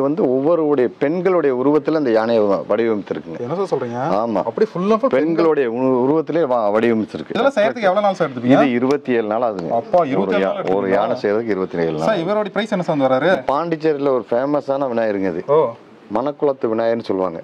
வந்து ஒவ்வொருடைய பெண்களுடைய உருவத்துல அந்த யானையை வ- வடிவமைத்திருக்குங்க என்ன சார் சொல்றீங்க ஆமா அப்படி ஃபுல் அண்ட் ஃபுல் பெண்களுடைய உரு- உருவத்திலே வ- வடிவமைச்சிருக்கு இதெல்லாம் செய்யறதுக்கு எவ்வளவு நாள் சார் எடுத்துப்பீங்க இது இருபத்தி ஏழு நாள் ஆகுதுங்க அப்பா, ஒரு 27 யா- நாள் ஒரு எடுத்துப்பீங்களா? யானை செய்யறதுக்கு இருபத்தி ஏழு நாள் சார் இவரோட பிரைஸ் என்ன சார் வராரு பாண்டிச்சேரியில ஒரு ஃபேமஸான விநாயகருங்க இது ஓ மணக்குளத்து விநாயகர்னு சொல்லுவாங்க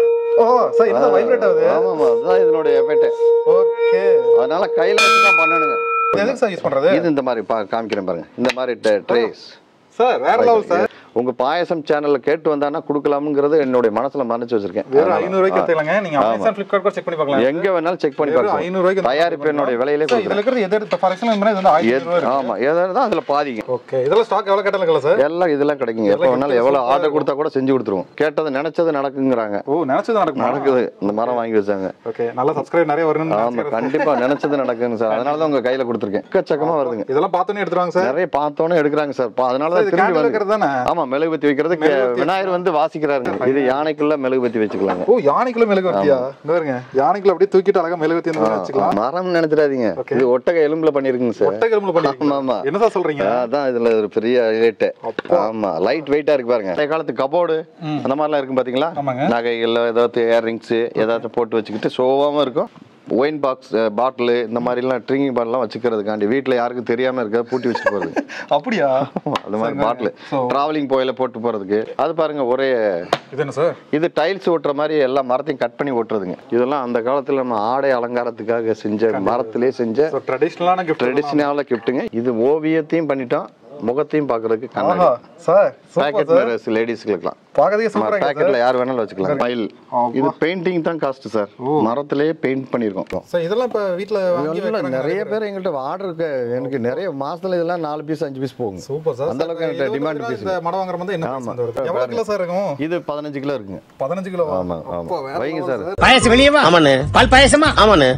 ஓ சார் என்ன வைப்ரேட் ஆகுது ஆமாமா அதுதான் இதனுடைய எஃபெக்ட் ஓகே அதனால கையில வச்சு தான் பண்ணணுங்க எதுக்கு சார் யூஸ் பண்றது இது இந்த மாதிரி பா காமிக்கிறேன் பாருங்க இந்த மாதிரி ட்ரேஸ் சார் வேற லெவல் சார் உங்க பாயசம் சேனல்ல கேட்டு வந்தானா கொடுக்கலாம்ங்கிறது என்னுடைய மனசுல மறைச்சு வச்சிருக்கேன் வெறும் ஐநூறு ரூபாய்க்கு எடுத்துக்கலாங்க நீங்க அமேசான் ஃபிளிப்கார்ட் கூட செக் பண்ணி பார்க்கலாம் எங்க வேணாலும் செக் பண்ணி வெறும் பார்க்கலாம் ஐநூறு ரூபாய்க்கு தயாரிப்பு என்னுடைய விலையிலே சார் இதுல கொடுக்குறேன் இருக்கிறது எது எடுத்து ஃபார் எக்ஸாம்பிள் இது வந்து ஆயிரத்தி ரூபாய் இருக்கு ஆமா ஏதாவது தான் அதுல பாதிங்க ஓகே இதெல்லாம் ஸ்டாக் எவ்வளவு கேட்டாலும் இருக்கல சார் எல்லாம் இதெல்லாம் கிடைக்குங்க எப்போ வேணாலும் எவ்வளவு ஆர்டர் கொடுத்தா கூட செஞ்சு கொடுத்துருவோம் கேட்டது நினைச்சது நடக்குங்கிறாங்க ஓ நினைச்சது நடக்கும் நடக்குது இந்த மரம் வாங்கி வச்சாங்க ஓகே நல்லா சப்ஸ்கிரைப் நிறைய வரணும்னு ஆமா நினைச்சுக்கிறேன். கண்டிப்பா நினைச்சது நடக்குங்க சார் அதனால தான் உங்க கையில கொடுத்துருக்கேன் எக்கச்சக்கமா வருதுங்க இதெல்லாம் பார்த்தோன்னே எடுத்துருவாங்க சார் நிறைய பார்த்தோன்னே எடுக்கிறாங்க சார் பா- அதனால தான் இது திரும்பி கேண்டில் வந்து வைக்கிறது தானே ஆமா மெழுகுபத்தி வைக்கிறது விநாயகர் வந்து வாசிக்கிறாருங்க இது யானைக்குள்ள மெழுகுபத்தி வச்சுக்கலாங்க ஓ யானைக்குள்ள மெழுகுவர்த்தியா இங்க பாருங்க யானைக்குள்ள அப்படியே தூக்கிட்டு அழகா மெழுகுவர்த்தி இந்த மாதிரி வச்சுக்கலாம் மரம் நினைச்சிடாதீங்க இது ஒட்டக எலும்புல பண்ணிருக்குங்க சார் ஒட்டை எலும்புல பண்ணிருக்கீங்க. ஆமா ஆமா என்ன சார் சொல்றீங்க அதான் இதுல ஒரு பெரிய ஹைலைட் ஆமா லைட் வெயிட்டா இருக்கு பாருங்க பழைய காலத்து கபோர்டு அந்த மாதிரிலாம் இருக்கும் பாத்தீங்களா ஆமாங்க. நகைகள் ஏதாவது இயர்ரிங்ஸ் ஏதாவது போட்டு வச்சுக்கிட்டு ஷோவாவும் இருக்கும் ஒயின் பாக்ஸ் பாட்டில் இந்த மாதிரிலாம் ட்ரிங்கிங் பாட்டிலாம் வச்சுக்கிறதுக்காண்டி வீட்டில் யாருக்கும் தெரியாம இருக்க பூட்டி வச்சுட்டு போறது அப்படியா அந்த மாதிரி பாட்டில் So- டிராவலிங் போயில போட்டு போறதுக்கு அது பாருங்க ஒரே இது என்ன சார் இது டைல்ஸ் ஓட்டுற மாதிரி எல்லா மரத்தையும் கட் பண்ணி ஓட்டுறதுங்க இதெல்லாம் அந்த காலத்துல நம்ம ஆடை அலங்காரத்துக்காக செஞ்ச மரத்திலே செஞ்ச ஸோ ட்ரெடிஷ்னலான கிஃப்ட் ட்ரெடிஷ்னலான கிஃப்ட்டுங்க இது ஓவியத்தையும் பண்ணிட்டோம் முகத்தையும் பார்க்கறதுக்கு கண்ணாடி ஆஹா sir super packet sir mirrors லேடிஸ்களுக்குலாம் பார்க்கறதுக்கே சூப்பரா இருக்கு பேக்கெட்ல யார் வேணாலும் வச்சுக்கலாம் ஃபைல் ஆமா. இது பெயிண்டிங் தான் காஸ்ட் சார் மரத்திலேயே பெயிண்ட் பண்ணியிருக்கோம் சார் இதெல்லாம் இப்ப வீட்ல வாங்கி இதெல்லாம் வைக்கிறாங்க நிறைய பேர் எங்கள்கிட்ட ஆர்டர் இருக்கு எனக்கு நிறைய மாசத்துல இதெல்லாம் நாலு பீஸ் அஞ்சு பீஸ் போகுங்க சூப்பர் சார் அந்த அளவுக்கு என்கிட்ட demand piece இந்த மடம் வாங்குற மாதிரி என்ன ஆமா. price வருது எவ்வளவு கிலோ சார் இருக்கும் இது பதினஞ்சு கிலோ இருக்குங்க பதினஞ்சு கிலோ ஆமா ஆமா வைங்க சார் பாயசம் வெளியே வா ஆமாண்ணே பால் பாயசமா ஆமாண்ணே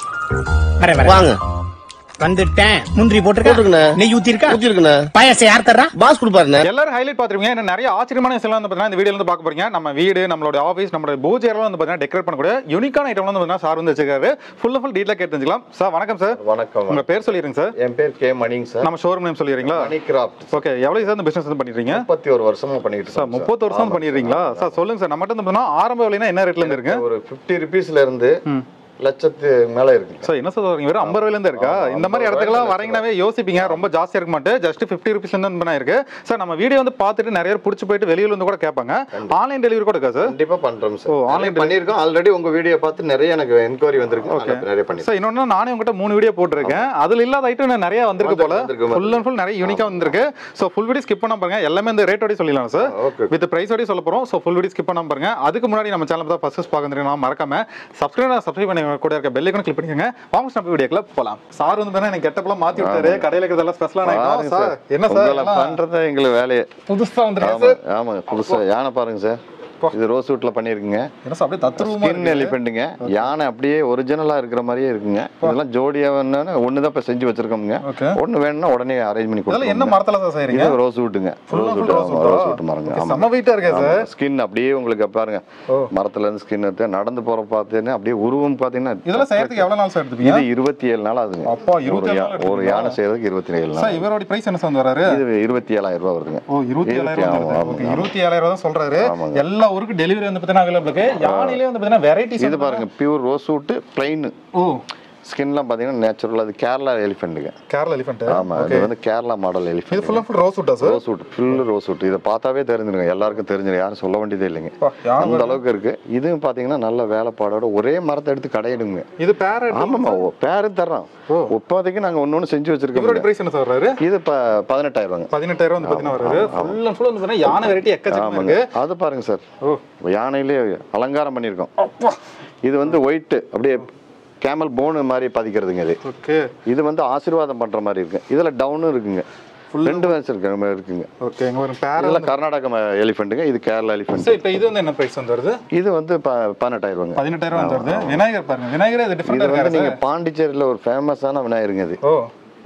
வர வர வாங்க வந்துட்டேன் முந்திரி போட்டிருக்கண்ணே. போட்டிருக்கா நெய் ஊத்திருக்கா ஊத்தி இருக்குண்ணே பாயசம் யார் தர்றா பாஸ் கொடுப்பாருண்ணே எல்லாரும் ஹைலைட் பார்த்துருப்பீங்க இன்னும் நிறைய ஆச்சரியமான விஷயம் வந்து பார்த்தீங்கன்னா இந்த வீடியோல வந்து பார்க்க போறீங்க நம்ம வீடு நம்மளோட ஆஃபீஸ் நம்மளோட பூஜை எல்லாம் வந்து பார்த்தீங்கன்னா டெக்கரேட் பண்ணக்கூடிய யூனிக்கான ஐட்டம் வந்து பார்த்தீங்கன்னா சார் வந்து வச்சிருக்காரு ஃபுல் ஃபுல் டீட்டெயில் கேட்டு தெரிஞ்சுக்கலாம் சார் வணக்கம் சார் வணக்கம் உங்க பேர் சொல்லிடுங்க சார் என் பேர் கே மணிங்க சார் நம்ம ஷோரூம் நேம் சொல்லிடுறீங்களா மணி கிராஃப்ட் ஓகே எவ்வளவு சார் இந்த பிசினஸ் வந்து பண்ணிடுறீங்க முப்பத்தி ஒரு வருஷமா பண்ணிட்டு சார் இருக்கோம் முப்பது வருஷம் பண்ணிடுறீங்களா சார் சொல்லுங்க சார் நம்மகிட்ட வந்து பார்த்தீங்கன்னா ஆரம்ப விலைனா என்ன ரேட்ல இருந்து இருக்கு ஒரு ஃபிஃப்டி ருபீஸ்ல இருந்து லட்சத்து மேல இருக்கு சார் என்ன சார் சொல்றீங்க வெறும் ஐம்பது ரூபாயில இருந்து இருக்கா இந்த மாதிரி இடத்துக்குலாம் வரீங்கனாவே யோசிப்பீங்க ரொம்ப ஜாஸ்தியா இருக்க மாட்டேன் ஜஸ்ட் ஃபிஃப்டி ருபீஸ் இருந்து பண்ண இருக்கு சார் நம்ம வீடியோ வந்து பார்த்துட்டு நிறைய பேர் பிடிச்சி போயிட்டு வெளியில இருந்து கூட கேட்பாங்க ஆன்லைன் டெலிவரி கூட இருக்கா சார் கண்டிப்பா பண்றோம் ஓ, சார் online ஆன்லைன் பண்ணிருக்கோம் ஆல்ரெடி உங்க வீடியோ பார்த்து நிறைய எனக்கு என்கொயரி வந்திருக்கு நாங்க நிறைய பண்ணி சார் இன்னொன்னு நானே உங்ககிட்ட மூணு வீடியோ போட்டிருக்கேன் அதுல இல்லாத ஐட்டம் நிறைய வந்திருக்கு போல வந்திருக்கு, ஃபுல் அண்ட் ஃபுல் நிறைய யூனிக்கா வந்திருக்கு ஸோ ஃபுல் வீடியோ ஸ்கிப் பண்ண பாருங்க எல்லாமே இந்த ரேட்டோட சொல்லிடலாம் சார் ஓகே வித் பிரைஸோடய சொல்ல போறோம் ஸோ ஃபுல் வீடியோ ஸ்கிப் பண்ணாம பாருங்க அதுக்கு முன்னாடி நம்ம சேனல் தான் ஃபர்ஸ்ட் பார்க்க தெரியும் மறக்காம சப்ஸ்கிரைப் சப்ஸ்கிரைப் பண்ணி கூட இருக்க பெல் ஐக்கன் கிளிக் பண்ணிக்கோங்க வாங்க நம்ம வீடியோக்குள்ள போலாம் சார் வந்து பார்த்தீங்கன்னா எனக்கு கெட்டப்பெல்லாம் மாத்தி விட்டாரு கடையில இருக்கிறதெல்லாம் ஸ்பெஷலான ஐட்டம் சார் என்ன சார் உங்களை பண்றது எங்களுக்கு வேலையே புதுசா வந்துருக்கு ஆமா ஆமா புதுசா யானை பாருங்க சார் இது ரோஸ் வுட்ல பண்ணிருக்குங்க என்ன சார் அப்படியே தத்ரூபமா ஸ்கின் எலிபெண்ட்டுங்க யானை அப்படியே ஒரிஜினலா இருக்கிற மாதிரியே இருக்குங்க இதெல்லாம் ஜோடியா வேணும்னா ஒன்று தான் இப்போ செஞ்சு வச்சிருக்கோங்க ஓகே ஒன்று வேணும்னா உடனே அரேஞ்ச் பண்ணி இதெல்லாம் என்ன கொடுத்துருவோம் மரத்துல சார் செய்றீங்க இது ரோஸ் வுட்டுங்க Full ரோஸ் and full வுட் rose ஆமா wood-ஆ? ரோஸ் வுட் மரங்க Okay, ஆமா செம்ம வெயிட்டா இருக்கே சார் ஸ்கின் அப்படியே உங்களுக்கு பாருங்க ஓ. மரத்துல இருந்து ஸ்கின் எடுத்து நடந்து போற பார்த்தீங்கன்னா அப்படியே உருவம் பார்த்தீங்கன்னா இதெல்லாம் செய்யறதுக்கு எவ்வளவு நாள் சார் எடுத்துப்பீங்க இது இருபத்தி ஏழு நாள் ஆகுதுங்க அப்பா, ஒரு 27 யா- நாள் ஒரு யானை செய்யறதுக்கு இருபத்தி ஏழு நாள் சார் இவரோட பிரைஸ் என்ன சார் வந்து வராரு இது இருபத்தி ஏழாயிரம் ரூபாய் வருதுங்க ஓ இருபத்தி ஏழாயிரம் ஆமா, வருது. ஆமா, Okay, ஆமா. இருபத்தி ஏழாயிரம் தான் சொல்றாரு ஆமாங்க. எல்லா ஊருக்கு டெலிவரி வந்து பார்த்தீங்கன்னா அவைலபிள் இருக்கு யானையிலே வந்து பார்த்தீங்கன்னா வெரைட்டிஸ் இது பாருங்க pure rosewood plain oh ஸ்கின்லாம் பார்த்தீங்கன்னா நேச்சுரல் அது கேரளா எலிஃபெண்ட்டுங்க கேரளா எலிஃபென்ட் ஆமா இது வந்து கேரளா மாடல் இது elephant full and full rose விட்டா sir rosewood full rosewood இதை பார்த்தாவே தெரிஞ்சிருங்க எல்லாருக்கும் தெரிஞ்சிடும் யாரும் சொல்ல வேண்டியதே இல்லைங்க அப்பா, யானை அந்த அளவுக்கு இருக்கு இதுவும் பார்த்தீங்கன்னா நல்ல வேலைப்பாடோட ஒரே மரத்தை எடுத்து கடையிடுங்க இது பேர ஆமாம்மா ஓ பேரும் தர்றோம் ஓ. இப்போதைக்கு நாங்கள் ஒன்று ஒன்று செஞ்சு இவரோட வச்சிருக்கோம் பிரைஸ் என்ன சார் வராரு இது இப்போ பதினெட்டாயிரம் ரூபாங்க பதினெட்டாயிரம் வந்து பார்த்தீங்கன்னா வராரு ஃபுல் அண்ட் ஃபுல் வந்து பார்த்தீங்கன்னா யானை வெரைட்டி எக்கச்சக்கமா ஆமாங்க இருக்கு அது பாருங்க சார் ஓ யானையிலே அலங்காரம் பண்ணியிருக்கோம் அப்பா இது வந்து ஒயிட் அப்படியே கேமல் போனு மாதிரி பதிக்கிறதுங்க இது ஓகே இது வந்து ஆசீர்வாதம் பண்ற மாதிரி இருக்கு இதுல டவுனும் இருக்குங்க ரெண்டு வயசு இருக்கு இருக்குங்க ஓகே எங்க ஒரு பேர இதெல்லாம் கர்நாடகா எலிஃபெண்ட்டுங்க இது கேரளா எலிஃபெண்ட் சார் இப்போ இது வந்து என்ன பிரைஸ் வந்து வருது இது வந்து ப- பதினெட்டாயிரம் ரூபாங்க பதினெட்டாயிரம் வந்து வருது விநாயகர் பாருங்க விநாயகர் இது இது டிஃபரெண்டா வந்து இருக்காரு நீங்க பாண்டிச்சேரியில ஒரு ஃபேமஸான விநாயகருங்க இது ஓ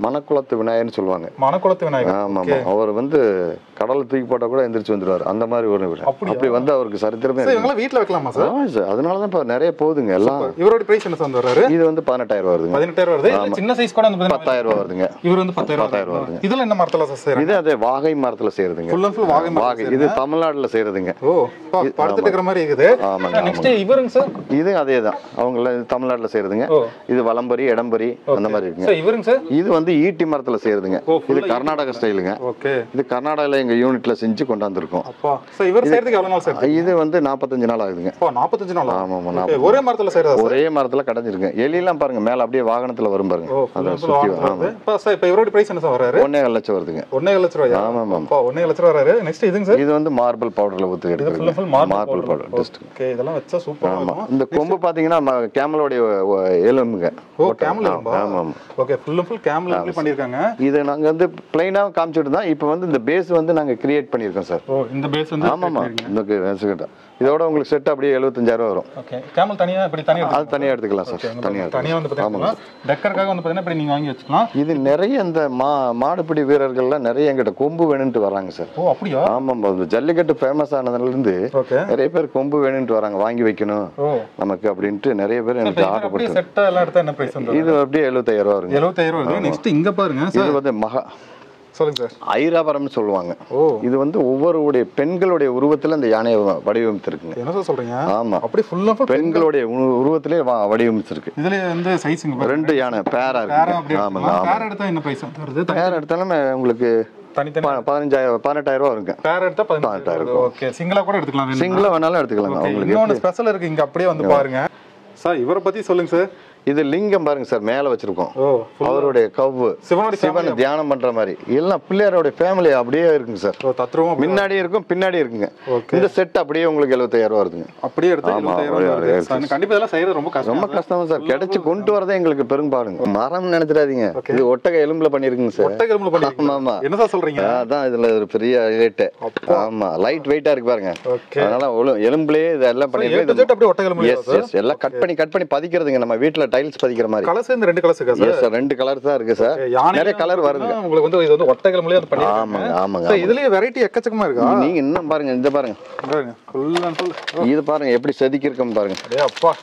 மணக்குளத்து விநாயகர்னு சொல்லுவாங்க மணக்குளத்து விநாயகர் ஆமா ஆமா அவர் வந்து கடலை தூக்கி போட்டா கூட எந்திரிச்சு வந்துருவாரு அந்த மாதிரி ஒரு வீடு அப்படியா? அப்படி வந்து அவருக்கு சரித்திரமே சார் இருக்கு. இவங்களாம் வீட்ல வைக்கலாமா சார் ஆமா சார் அதனால தான் இப்போ நிறைய போகுதுங்க எல்லாம் இவரோட பிரைஸ் என்ன சார் வந்து வர்றாரு இது வந்து பதினெட்டாயிரம் ரூபா வருதுங்க பதினெட்டாயிரம் வருது இதுல சின்ன சைஸ் கூட வந்து பாத்தீங்கன்னா பத்தாயிரம் ரூபா வருதுங்க இவர் வந்து பத்தாயிரம் பத்தாயிரம் வருது வருதுங்க. இதுல என்ன மரத்துல சார் செய்யறாங்க இது அதே வாகை மரத்துல செய்யறதுங்க ஃபுல் அண்ட் ஃபுல் வாகை மரம் வாகை இது தமிழ்நாட்டுல செய்யறதுங்க ஓ பா, படுத்துட்டு இருக்கிற மாதிரி இருக்குது ஆமாங்க, நெக்ஸ்ட் இவருங்க சார் இது அதே தான் அவங்கள தமிழ்நாட்டுல செய்யறதுங்க ஓ. இது வலம்பரி இடம்பரி அந்த மாதிரி இருக்குங்க சார் இவருங்க சார் இது வந்து ஈட்டி மரத்துல செய்யறதுங்க ஓ, இது கர்நாடக ஸ்டைலுங்க ஓகே இது கர்நாடகால எங்க யூனிட்ல செஞ்சு கொண்டாந்துருக்கோம் அப்பா சார் இவர் செய்யறதுக்கு எவ்வளவு நாள் சார் இது வந்து நாற்பத்தஞ்சு நாள் ஆகுதுங்க அப்பா நாற்பத்தஞ்சு நாள் ஆமா, ஆமா, ஓகே ஒரே மரத்துல செய்யறதா சார் ஒரே மரத்துல கடைஞ்சிருக்கு எலியெல்லாம் பாருங்க மேல அப்படியே வாகனத்துல வரும் பாருங்க ஓ அதை ஃபுல் சுத்தி ஃபுல் ஆமா அப்பா சார் இப்போ இவரோட பிரைஸ் என்ன சார் வராரு ஒன்னே லட்சம் வருதுங்க ஒன்னே லட்ச ரூபாயா ஆமா, ஆமா. அப்பா ஒன்னே லட்ச ரூபா வராரு நெக்ஸ்ட் இதுங்க சார் இது வந்து மார்பிள் பவுடர்ல ஊத்தி இது ஃபுல் ஃபுல் எடுக்கிறது marble marble powder test okay இதெல்லாம் வச்சா சூப்பரா ஆமா இருக்கும் இந்த கொம்பு பாத்தீங்கன்னா ம- கேமலோடைய ஒ- எலும்புங்க ஓ கேமல் ஆமா ஆமா okay full and full camel எப்படி பண்ணிருக்காங்க இது நாங்க வந்து பிளைனா காமிச்சிட்டு தான் இப்போ வந்து இந்த பேஸ் வந்து நாங்க கிரியேட் பண்ணியிருக்கோம் சார் ஓ இந்த பேஸ் வந்து ஆமாமா இந்த வச்சுக்கிட்ட இதோட உங்களுக்கு செட் அப்படியே எழுபத்தஞ்சாயிரம் வரும் ஓகே கேமல் தனியா இப்படி தனியா அது தனியா எடுத்துக்கலாம் சார் தனியா தனியா வந்து பாத்தீங்கன்னா டெக்கருக்காக வந்து பாத்தீங்கன்னா இப்படி நீங்க வாங்கி வச்சுக்கலாம் இது நிறைய இந்த மா மாடுபிடி வீரர்கள்லாம் நிறைய எங்கிட்ட கொம்பு வேணும்ட்டு வராங்க சார் ஓ அப்படியா ஆமாம் இந்த ஜல்லிக்கட்டு ஃபேமஸ் ஆனதுல இருந்து ஓகே நிறைய பேர் கொம்பு வேணும்ட்டு வராங்க வாங்கி வைக்கணும் ஓ நமக்கு அப்படின்ட்டு நிறைய பேர் எனக்கு ஆர்டர் அப்படியே போட்டு செட்டா எல்லாம் எடுத்தா என்ன பிரைஸ் வந்து இது அப்படியே எழுபத்தாயிரம் ரூபா வருங்க எழுபத்தாயிரம் வருது நெக்ஸ்ட் இங்க பாருங்க சார் இது வந்து மகா சொல்லுங்க சார் ஐராபரம்னு சொல்லுவாங்க ஓ இது வந்து ஒவ்வொருடைய பெண்களுடைய உருவத்துல இந்த யானையை வ- வடிவமைத்திருக்குங்க என்ன சார் சொல்றீங்க ஆமா அப்படி ஃபுல் அண்ட் ஃபுல் பெண்களுடைய உரு- உருவத்திலே வ- வடிவமைச்சிருக்கு இதுல வந்து சைஸுங்க பாருங்க ரெண்டு யானை பேரா பேரம் இருக்கு அப்படி ஆமாங்க எடுத்துக்கலாம் ஆமா பேர் எடுத்தா என்ன பிரைஸ் வருது பேர் எடுத்தாலும் உங்களுக்கு தனித்தனி ப- பதினஞ்சாயிரம் பதினெட்டாயிரம் ரூபா வருங்க பேர் எடுத்தா பதினெட்டாயிரம் ஓகே சிங்கிளா கூட எடுத்துக்கலாம் வேணும்னா. சிங்கிளா வேணாலும் எடுத்துக்கலாங்க Okay, உங்களுக்கு இன்னொன்னு ஸ்பெஷல் இருக்கு இங்க அப்படியே வந்து பாருங்க சார் இவரை பத்தி சொல்லுங்க சார் இது லிங்கம் பாருங்க சார் மேல வச்சிருக்கோம் ஓ அவருடைய கவ்வு சிவனுடைய சிவன் தியானம் பண்ற மாதிரி எல்லாம் பிள்ளையாரோட ஃபேமிலி அப்படியே இருக்குங்க சார் ஓ தத்ரூபம் அப்படி- முன்னாடி இருக்கும் பின்னாடி இருக்குங்க Okay. இந்த செட் அப்படியே உங்களுக்கு எழுபத்தாயிரம் ரூபா வருதுங்க அப்படியே எடுத்து ஆமா, எழுபத்தாயிரம் ஒரு- வருது ஒரு- சார், கண்டிப்பா இதெல்லாம் செய்யறது ரொம்ப கஷ்டம் ரொம்ப கஷ்டம் சார் கிடைச்சு கொண்டு வரதே எங்களுக்கு பெரும்பாடுங்க மரம் நினைச்சிடாதீங்க இது ஒட்டக எலும்புல பண்ணிருக்குங்க சார் ஒட்டை எலும்புல பண்ணிருக்கீங்க. ஆமா ஆமா என்ன சார் சொல்றீங்க அதான் இதுல ஒரு பெரிய ரேட்டு ஆமா லைட் வெயிட்டா இருக்கு பாருங்க ஓகே அதனால ஒழு- எலும்புலயே இதெல்லாம் ஏ டு பண்ணிருக்கோம் Z அப்படியே ஒட்டை எலும்புல எஸ் எஸ் எல்லாம் கட் பண்ணி கட் பண்ணி பதிக்கிறதுங்க நம்ம வீட்ல டைல்ஸ் பதிக்கிற மாதிரி கலர்ஸ் இந்த ரெண்டு கலர்ஸ் இருக்கா சார் எஸ் சார் ரெண்டு கலர் தான் இருக்கு சார் யானை நிறைய கலர் வருதுங்க உங்களுக்கு வந்து இது வந்து ஒட்டை எலும்புலயே வந்து பண்ணிருக்காங்க ஆமாங்க ஆமாங்க சார் இதுலயே வெரைட்டி எக்கச்சக்கமா இருக்கா நீங்க இன்னும் பாருங்க இந்த பாருங்க ஃபுல் அண்ட் ஃபுல் இது பாருங்க எப்படி செதுக்கி இருக்கும் பாருங்க அடே அப்பா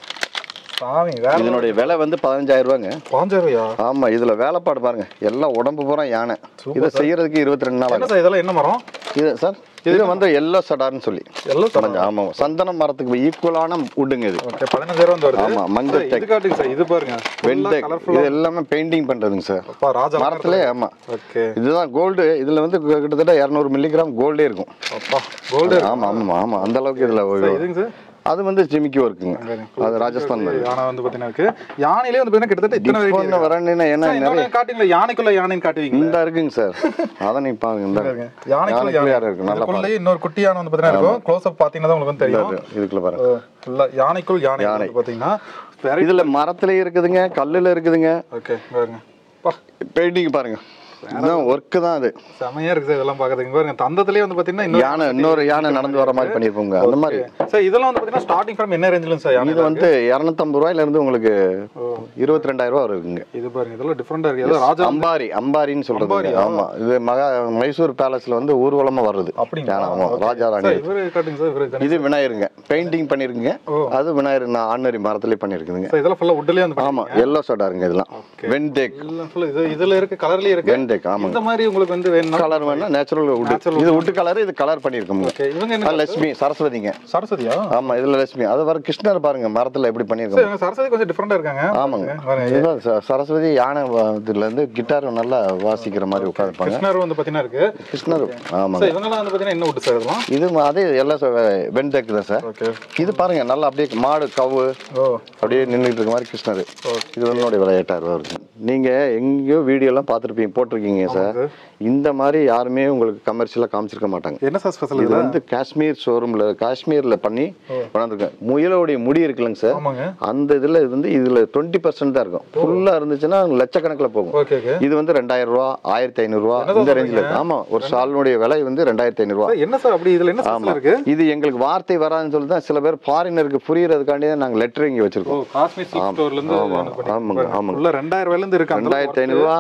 சாமி வேற இதனுடைய விலை வந்து பதினஞ்சாயிரம் ரூபாங்க பாஞ்சாயிரம் ரூபாயா ஆமா இதுல வேலைப்பாடு பாருங்க எல்லாம் உடம்பு பூரா யானை இதை செய்யறதுக்கு இருபத்தி ரெண்டு நாள் என்ன ஆகும் சார் இதெல்லாம் என்ன மரம் இது சார் இது வந்து எல்லோ சடார்னு சொல்லி எல்லாம் சார் கொஞ்சம் ஆமா சந்தன மரத்துக்கு ஈக்குவலான உட்டுங்க இது ஓகே பதினஞ்சாயிரம் வந்து வருது ஆமா மஞ்சள் சார், டெக் இது காட்டுங்க சார் இது பாருங்க வெண்டெக் கலர்ஃபுல்லா இது எல்லாமே பெயிண்டிங் பண்றதுங்க சார் அப்பா ராஜா மரத்திலே ஆமா ஓகே இதுதான் கோல்டு இதுல வந்து கிட்டத்தட்ட இரநூறு மில்லிகிராம் கோல்டே இருக்கும் அப்பா கோல்டு ஆமா ஆமா ஆமா அந்த அளவுக்கு இதுல ஒரு- இதுங்க சார் அது வந்து ஜிமிக்கி ஒர்க்குங்க அது ராஜஸ்தான் மாதிரி யானை வந்து பாத்தீங்கன்னா இருக்கு யானையிலே வந்து பாத்தீங்கன்னா கிட்டத்தட்ட இத்தனை வெரைட்டி ஒன்று வரணுன்னா என்ன நிறைய காட்டுங்களா யானைக்குள்ள யானைன்னு காட்டுவீங்க இந்த இருக்குங்க சார் அதை நீ பாருங்க இந்த யானைக்குள்ள யானைக்குள்ள யானை யாரை இருக்கு நல்லா இதுக்குள்ளே இன்னொரு குட்டி யானை வந்து பாத்தீங்கன்னா இருக்கும் க்ளோஸ் அப் பாத்தீங்கன்னா தான் உங்களுக்கு வந்து தெரியும் பாருங்க இதுக்குள்ள பாருங்க ஃபுல்லா யானைக்குள் யானை வந்து பாத்தீங்கன்னா வெரைட்டி இதுல மரத்துல இருக்குதுங்க கல்லுல இருக்குதுங்க ஓகே பாருங்க பா பெயிண்டிங் பாருங்க இதுதான் ஒர்க்கு தான் அது செமையா இருக்கு சார் இதெல்லாம் பாக்குறதுக்கு பாருங்க தந்தத்திலே வந்து பாத்தீங்கன்னா இன்னொரு யானை இன்னொரு யானை நடந்து வர மாதிரி பண்ணிருப்போங்க அந்த மாதிரி சார் இதெல்லாம் வந்து பாத்தீங்கன்னா ஸ்டார்டிங் ஃப்ரம் என்ன ரேஞ்சிலும் சார் யானை இது வந்து இரநூத்தம்பது ரூபாயில இருந்து உங்களுக்கு இருபத்தி ரெண்டாயிரம் ரூபா இருக்குங்க இது பாருங்க இதெல்லாம் டிஃப்ரெண்டா இருக்கு ஏதோ ராஜா அம்பாரி அம்பாரின்னு சொல்றது ஆமா இது மகா மைசூர் பேலஸ்ல வந்து ஊர்வலமா வருது அப்படிங்களா? யானை, ஆமா ராஜா ராணி சார் இவரு காட்டுங்க சார் இவரு இது விநாயகருங்க பெயிண்டிங் பண்ணிருக்குங்க அது விநாயகர் நான் ஆர்டினரி மரத்திலே பண்ணிருக்குதுங்க சார் இதெல்லாம் ஃபுல்லா உட்லயே வந்து ஆமா எல்லோ சோடாருங்க இதெல்லாம் வென்டேக் எல்லாம் ஃபுல்லா இது இதுல இருக்கு கலர்லயே இருக்கு வென்டேக் ஆமாங்க இந்த மாதிரி உங்களுக்கு வந்து வேணும்னா கலர் வேணா நேச்சுரல் உட் இது உட்டு கலர் இது கலர் பண்ணிருக்கோங்க ஓகே இவங்க என்ன அது லட்சுமி சரஸ்வதிங்க சரஸ்வதியா ஆமா இதுல லட்சுமி அது வர கிருஷ்ணர் பாருங்க மரத்துல எப்படி சார் பண்ணிருக்கோம் இவங்க சரஸ்வதி கொஞ்சம் டிஃப்ரெண்டா இருக்காங்க ஆமாங்க பாருங்க இதுதான் ச- சரஸ்வதி யானை வ- இதுல இருந்து கிட்டார் நல்லா வாசிக்கிற மாதிரி உட்காந்துப்பாங்க கிருஷ்ணர் வந்து பாத்தீங்கன்னா இருக்கு கிருஷ்ணர் ஆமாங்க சார் இவங்கலாம் வந்து பாத்தீங்கன்னா என்ன உட்டு சார் இதெல்லாம் இது ம- அதே எல்லாம் வென்டேக் தான் சார் ஓகே இது பாருங்க நல்லா அப்படியே மாடு கவு ஓ அப்படியே நின்றுட்டு இருக்க மாதிரி கிருஷ்ணர் இது வந்து என்னுடைய விலை எட்டாயிரம் ரூபா வருது நீங்க எங்கேயோ வீடியோ எல்லாம் பார்த்துருப்பீங்க போட்டிருக்கீங்க சார் சார். இந்த மாதிரி யாருமே உங்களுக்கு கமர்ஷியலா காமிச்சிருக்க மாட்டாங்க என்ன சார் ஸ்பெஷல் இது இது வந்து காஷ்மீர் ஷோரூம்ல காஷ்மீர்ல பண்ணி கொண்டாந்துருக்கேன் முயலோடைய முடி இருக்குல்லங்க சார் ஆமாங்க அந்த இதுல இது வந்து இதுல டுவெண்ட்டி பர்சன்ட் தான் இருக்கும் ஃபுல்லா இருந்துச்சுன்னா லட்சக்கணக்கில் போகும் ஓகே ஓகே இது வந்து ரெண்டாயிரம் ரூபா ஆயிரத்தி ஐநூறு ரூபா இந்த ரேஞ்சில் இருக்கு ஆமா ஒரு ஷாலினுடைய விலை வந்து ரெண்டாயிரத்தி ஐநூறு ரூபா சார் என்ன சார் அப்படி இதுல என்ன ஆமா ஸ்பெஷல் இருக்கு இது எங்களுக்கு வார்த்தை வராதுன்னு சொல்லி தான் சில பேர் ஃபாரினருக்கு புரியறதுக்காண்டி தான் நாங்க லெட்டர் இங்க ஓ வச்சிருக்கோம் காஷ்மீர் சில்க் ஸ்டோர்ல இருந்து ஆமா, ஆமாங்க, ஆமாங்க. உள்ள ரெண்டாயிரம் ரூபாயில இருந்து இருக்கு அந்த ரெண்டாயிரத்தி ஐநூறுரூவா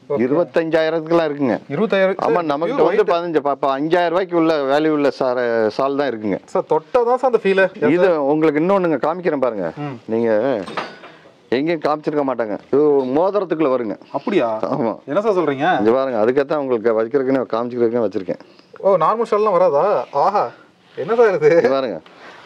இருபத்தஞ்சாயிரத்துக்குலாம் இருக்குங்க இருபத்தாயிரம் ஆமா நம்மகிட்ட வந்து பதினஞ்சு பாப்பா அஞ்சாயிரம் ரூபாய்க்கு உள்ள வேல்யூ உள்ள சார் சால் தான் இருக்குங்க சார் தொட்டா தான் சார் அந்த ஃபீல் இது உங்களுக்கு இன்னொன்னுங்க காமிக்கிறேன் பாருங்க நீங்க எங்கேயும் காமிச்சிருக்க மாட்டாங்க இது ஒரு மோதிரத்துக்குள்ள வருங்க அப்படியா ஆமா என்ன சார் சொல்றீங்க இங்க பாருங்க அதுக்கத்தான் உங்களுக்கு வைக்கிறதுக்குன்னு காமிச்சிக்கிறதுக்குன்னு வச்சிருக்கேன் ஓ நார்மல் ஷால்லாம் வராதா ஆஹா என்ன சார் இது இங்க பாருங்க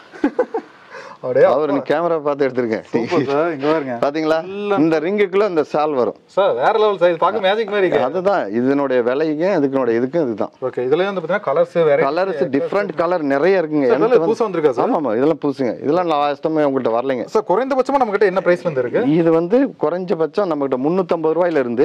அப்படியே அவர் நீ கேமரா பார்த்து எடுத்திருக்கேன் சூப்பர் சார் இங்க பாருங்க பாத்தீங்களா இந்த ரிங்குக்குள்ள இந்த சால் வரும் சார் வேற லெவல் சார் இது பார்க்க மேஜிக் மாதிரி இருக்கு அதுதான் இதனுடைய விலைக்கும் இதுக்குனுடைய இதுக்கும் இதுதான் ஓகே இதுலயே வந்து பாத்தீங்கன்னா கலர்ஸ் வேற கலர்ஸ் டிஃப்ரெண்ட் கலர் நிறைய இருக்குங்க இதெல்லாம் எனக்கு வந்து- புதுசா வந்திருக்கா சார் ஆமா ஆமா இதெல்லாம் புதுசுங்க இதெல்லாம் லாஸ்டமே உங்கள்கிட்ட வரலைங்க சார் குறைந்தபட்சமா நம்ம கிட்ட என்ன பிரைஸ் வந்து இருக்கு இது வந்து குறைஞ்சபட்சம் நம்மகிட்ட முந்நூற்றம்பது ரூபாயில இருந்து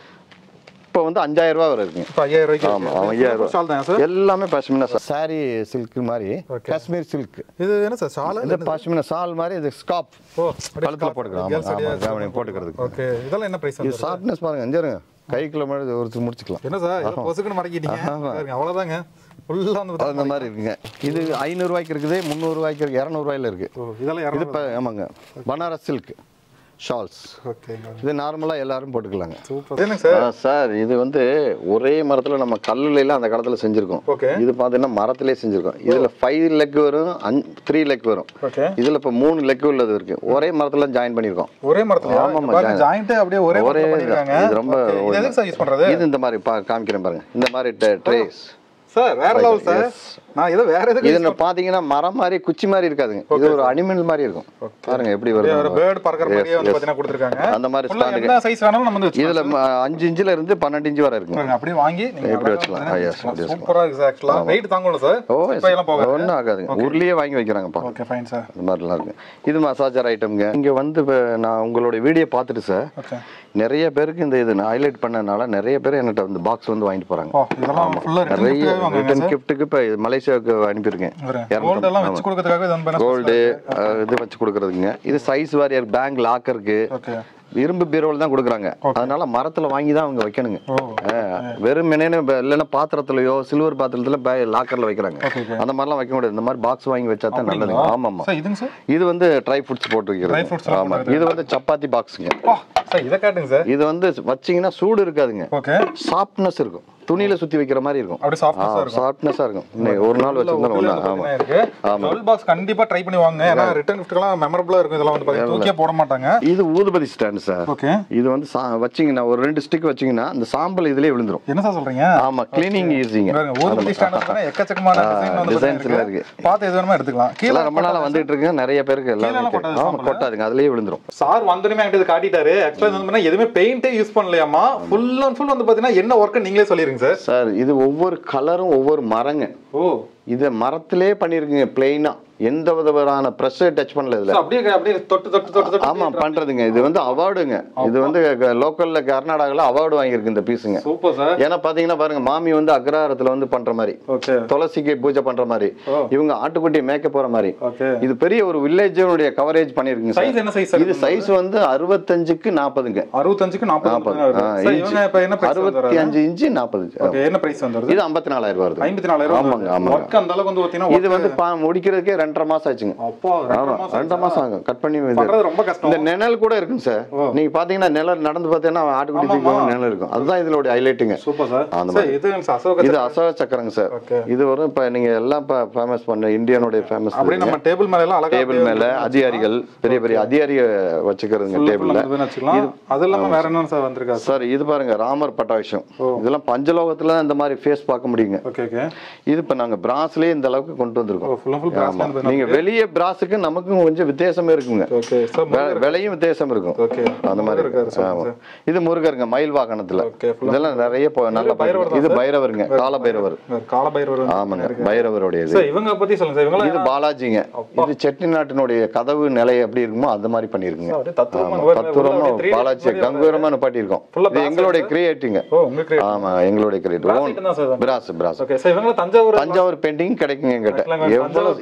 இப்போ வந்து அஞ்சாயிரம் ரூபாய் வரை இருக்குங்க இப்போ ஐயாயிரம் ரூபாய்க்கு ஆமா ஐயாயிரம் ரூபாய் ஷால் தான் சார் எல்லாமே பஷ்மினா சாரி சில்க் மாதிரி காஷ்மீர் சில்க் இது என்ன சார் ஷால் இந்த பஷ்மினா சால் மாதிரி இது ஸ்காப் ஓ கழுத்துல போட்டுக்கலாம் ஆமா, ஆமா கவனி போட்டுக்கிறதுக்கு ஓகே இதெல்லாம் என்ன பிரைஸ் இது வந்து ஷார்ப்னஸ் பாருங்க அஞ்சாருங்க கைக்குள்ள மாதிரி ஒரு முடிச்சுக்கலாம் என்ன சார் இதெல்லாம் பொசுக்குன்னு மடக்கிட்டீங்க பாருங்க, அவ்வளவுதாங்க ஃபுல்லா வந்து அந்த மாதிரி இருக்குங்க இது ஐநூறு ரூபாய்க்கு இருக்குது முந்நூறு ரூபாய்க்கு இருக்கு இரநூறுவாயில இருக்கு ஓ இதெல்லாம் இது இரநூறு இப்போ ஆமாங்க பனாரஸ் சில்க் ஷால்ஸ் ஓகேங்க இது நார்மலாக எல்லாரும் போட்டுக்கலாங்க சூப்பர் என்னங்க சார் ஆ, சார் இது வந்து ஒரே மரத்துல நம்ம கல்லுல எல்லாம் அந்த காலத்துல செஞ்சிருக்கோம் ஓகே இது பாத்தீங்கன்னா மரத்திலே செஞ்சிருக்கோம் இதுல ஃபைவ் லெக் வரும் த்ரீ லெக் வரும் ஓகே இதுல இப்ப மூணு லெக் உள்ளது இருக்கு ஒரே மரத்துல ஜாயின் பண்ணிருக்கோம் ஒரே மரத்துல ஆமாமா, பாருங்க ஜா- ஜாயிண்ட் அப்படியே ஒரே ஒரே மரத்துல பண்ணிருக்காங்க இது ரொம்ப Okay, இது எதுக்கு சார் யூஸ் பண்றது இது இந்த மாதிரி பா- காமிக்கிறேன் பாருங்க இந்த மாதிரி ட்ரேஸ் சார் வேற லெவல் சார் நான் ஏதோ வேற எதுக்கு இது பாத்தீங்கன்னா மரம் மாதிரி குச்சி மாதிரி இருக்காதுங்க இது ஒரு அனிமல் மாதிரி இருக்கும் பாருங்க எப்படி ஒரு வருது பேர்ட் பறக்கிற மாதிரியே Yes, வந்து yes. பாத்தீங்கன்னா கொடுத்துருக்காங்க அந்த மாதிரி உள்ள ஸ்டாண்டுங்க என்ன சைஸ் வேணாலும் நம்ம வந்து இதுல வச்சுக்கலாம் ம- அஞ்சு இன்ச்சுல இருந்து பன்னெண்டு இன்ச்சு வரை இருக்குங்க பாருங்க, அப்படியே வாங்கி நீங்க எப்படி அழகா வச்சுக்கலாம். வந்து Ah, yes, அப்படி வச்சுக்கலாம். சூப்பரா இருக்கு சார் ஆக்சுவலா வெயிட் தாங்கல சார் ஓ இப்போ எல்லாம் போகாது ஒன்றும் ஆகாதுங்க ஊர்லயே வாங்கி வைக்கிறாங்கப்பா ஓகே ஃபைன் சார் இந்த மாதிரிலாம் இருக்கு இது மசாஜர் ஐட்டம்ங்க இங்க வந்து இப்ப நான் உங்களுடைய வீடியோ பார்த்துட்டு சார் ஓகே நிறைய பேருக்கு இந்த இது நான் ஹைலைட் பண்ணனால நிறைய பேர் என்கிட்ட வந்து பாக்ஸ் வந்து வாங்கிட்டு போறாங்க ஓ இதெல்லாம் ஃபுல்லா நிறைய ரிட்டன் வாங்குங்க ரிட்டன் கிஃப்ட்டுக்கு இப்போ மலேசியாவுக்கு அனுப்பியிருக்கேன் கோல்ட் எல்லாம் வச்சு கொடுக்கறதுக்காக இது வந்து கோல்டு இது வச்சு கொடுக்குறதுங்க இது சைஸ் வாரியர் பேங்க் லாக்கருக்கு ஓகே இரும்பு பீரோவில் தான் கொடுக்குறாங்க அதனால மரத்துல வாங்கி தான் அவங்க வைக்கணுங்க ஓ ஆ, வெறும் மெனேன்னு இல்லைன்னா பாத்திரத்துலயோ சில்வர் பாத்திரத்துல லாக்கர்ல வைக்கிறாங்க அந்த மாதிரிலாம் வைக்க முடியாது இந்த மாதிரி பாக்ஸ் வாங்கி வச்சா தான் நல்லதுங்க ஆமா ஆமா சார் இதுங்க சார் இது வந்து ட்ரை ஃப்ரூட்ஸ் போட்டு Dry fruits வைக்கிறது எல்லாம் ஆமா இது வந்து சப்பாத்தி பாக்ஸுங்க வா சார் இதை காட்டுங்க சார் இது வந்து வச்சீங்கன்னா சூடு இருக்காதுங்க ஓகே சாஃப்ட்னஸ் இருக்கும் துணியில சுத்தி வைக்கிற மாதிரி இருக்கும் அப்படியே சாஃப்ட்னஸா இருக்கும் சாஃப்ட்னஸா இருக்கும் இன்னைக்கு ஒரு நாள் வச்சிருந்தாலும் ஒண்ணு ஆமா இருக்கு டுவெல் பாக்ஸ் கண்டிப்பா ட்ரை பண்ணி வாங்க ஏன்னா ரிட்டர்ன் கிஃப்ட்லாம் மெமரபிளா இருக்கும் இதெல்லாம் வந்து பாத்தீங்கன்னா தூக்கியே போட மாட்டாங்க இது ஊதுபதி ஸ்டாண்ட் சார் ஓகே இது வந்து சா- வச்சீங்கன்னா ஒரு ரெண்டு ஸ்டிக் வச்சீங்கன்னா அந்த சாம்பல் இதுலயே விழுந்துரும் என்ன சார் சொல்றீங்க ஆமா கிளீனிங் ஈஸிங்க பாருங்க ஊதுபத்தி ஸ்டாண்ட் வந்து எக்கச்சக்கமான டிசைன் வந்து designs பாத்தீங்கன்னா எல்லாம் இருக்கு பார்த்து எது வேணுமா எடுத்துக்கலாம் கீழே எல்லாம் ரொம்ப நாளா வந்துட்டு இருக்கு நிறைய பேருக்கு எல்லாம் கீழெல்லாம் இருக்கு. கொட்டாது ஆமா கொட்டாதுங்க அதுலயே விழுந்துரும் சார் வந்தனுமே என்கிட்ட இது காட்டிட்டாரு ஆக்சுவலா வந்து பாத்தீங்கன்னா எதுவுமே பெயிண்டே யூஸ் பண்ணலையாமா ஃபுல் அண்ட் ஃபுல் வந்து பாத்தீங்கன்னா என்ன ஒர்க் நீங்களே சொல்லிருங்க சார் சார் இது ஒவ்வொரு கலரும் ஒவ்வொரு மரங்க ஓ இதை மரத்திலே பண்ணிருக்குங்க பிளெயினா எந்த விதமான ப்ரெஷர் டச் பண்ணல இதுல So, அப்படியே அப்படியே தொட்டு தொட்டு தொட்டு தொட்டு ஆமா பண்றதுங்க இது வந்து அவார்டுங்க இது வந்து லோக்கல்ல கர்நாடகால அவார்டு வாங்கியிருக்கு இந்த பீஸுங்க சூப்பர் சார் ஏன்னா பாத்தீங்கன்னா பாருங்க மாமி வந்து அக்ரஹாரத்துல வந்து பண்ற மாதிரி ஓகே துளசிக்கு பூஜை பண்ற மாதிரி ஓ. இவங்க ஆட்டுக்குட்டி மேய்க்க போற மாதிரி ஓகே இது பெரிய ஒரு வில்லேஜனுடைய கவரேஜ் பண்ணிருக்குங்க சைஸ் சார் என்ன சைஸ் இது சைஸ் வந்து அறுபத்தஞ்சுக்கு நாற்பதுங்க அறுபத்தஞ்சுக்கு நாற்பது நாற்பது சார் இவங்க இப்ப என்ன பிரைஸ் அறுபத்தி அஞ்சு இன்ச்சு நாற்பது ஓகே என்ன பிரைஸ் வந்துருது இது ஐம்பத்தி நாலாயிரம் ரூபாய் வருது ஐம்பத்தி நாலாயிரம் ஆமாங்க ஆமாங்க ஒர்க் அந்த அளவுக்கு வந்து பாத்தீங்கன்னா இது வந்து பா- முடிக்கிறதுக்கே ரெண்டரை மாசம் ஆச்சுங்க அப்பா ரெண்டரை ஆமா மாசம் ரெண்டரை மாசம் ஆகும் கட் பண்ணி இது பண்றது ரொம்ப கஷ்டம் இந்த நிழல் கூட இருக்குங்க சார் நீங்க பாத்தீங்கன்னா நிழல் நடந்து பார்த்தீங்கன்னா ஆட்டுக்குட்டி தூக்கி போன நிழல் இருக்கும் அதுதான் இதோட ஹைலைட்டுங்க சூப்பர் சார் அந்த சார் இது அசோக இது அசோக சக்கரங்க சார் Okay. இது வரும் இப்ப நீங்க எல்லாம் இப்ப ஃபேமஸ் பண்ண இந்தியனுடைய ஃபேமஸ் அப்படியே நம்ம டேபிள் மேல எல்லாம் அழகா டேபிள் மேல அதிகாரிகள் பெரிய பெரிய அதிகாரிய வச்சுக்கிறதுங்க டேபிள்ல டேபிள்ல வச்சுக்கலாம் அது இல்லாம வேற என்ன சார் வந்திருக்கா சார் இது பாருங்க ராமர் பட்டாபிஷம் இதெல்லாம் பஞ்சலோகத்துல தான் இந்த மாதிரி ஃபேஸ் பார்க்க முடியுங்க ஓகே ஓகே இது இப்ப நாங்க பிராஸ்லயே இந்த அளவுக்கு கொண்டு வந்திருக்கோம் ஃபுல் ஃபுல் ஆமா பிராஸ் நீங்க வெளியே பிராஸுக்கு நமக்கும் கொஞ்சம் வித்தியாசமே இருக்குங்க ஓகே சார் வெ- விலையும் வித்தியாசம் இருக்கும் ஓகே அந்த மாதிரி இருக்காரு இருக்கும். ஆமா. இது முருகருங்க மயில் வாகனத்துல ஓகே இதெல்லாம் நிறைய போ- நல்ல பைரவர் இது பைரவருங்க கால பைரவர் கால பைரவர் ஆமாங்க பைரவருடைய இது சார் இவங்க பத்தி சொல்லுங்க சார் இவங்க இது பாலாஜிங்க இது செட்டிநாட்டினுடைய கதவு நிலை எப்படி இருக்குமோ அந்த மாதிரி பண்ணிருக்குங்க அப்படியே தத்துவமா ஆமா, இங்க பாருங்க, தத்துவமா உள்ள அப்படியே 3D பாலாஜி மாதிரி கம்பீரமான பாட்டியிருக்கோம் Full ஆ இது எங்களுடைய கிரியேட்டிங்க ஓ உங்க கிரியேட் ஆமா எங்களுடைய கிரியேட் Brass item தான் சார் இது. பிராஸ் பிராஸ் ஓகே சார் இவங்க தஞ்சாவூர் தஞ்சாவூர் பெயிண்டிங் கிடைக்குங்க எங்கிட்ட கிடைக்கலாங்க. எவ்வளவு தஞ்சாவூர் எந்த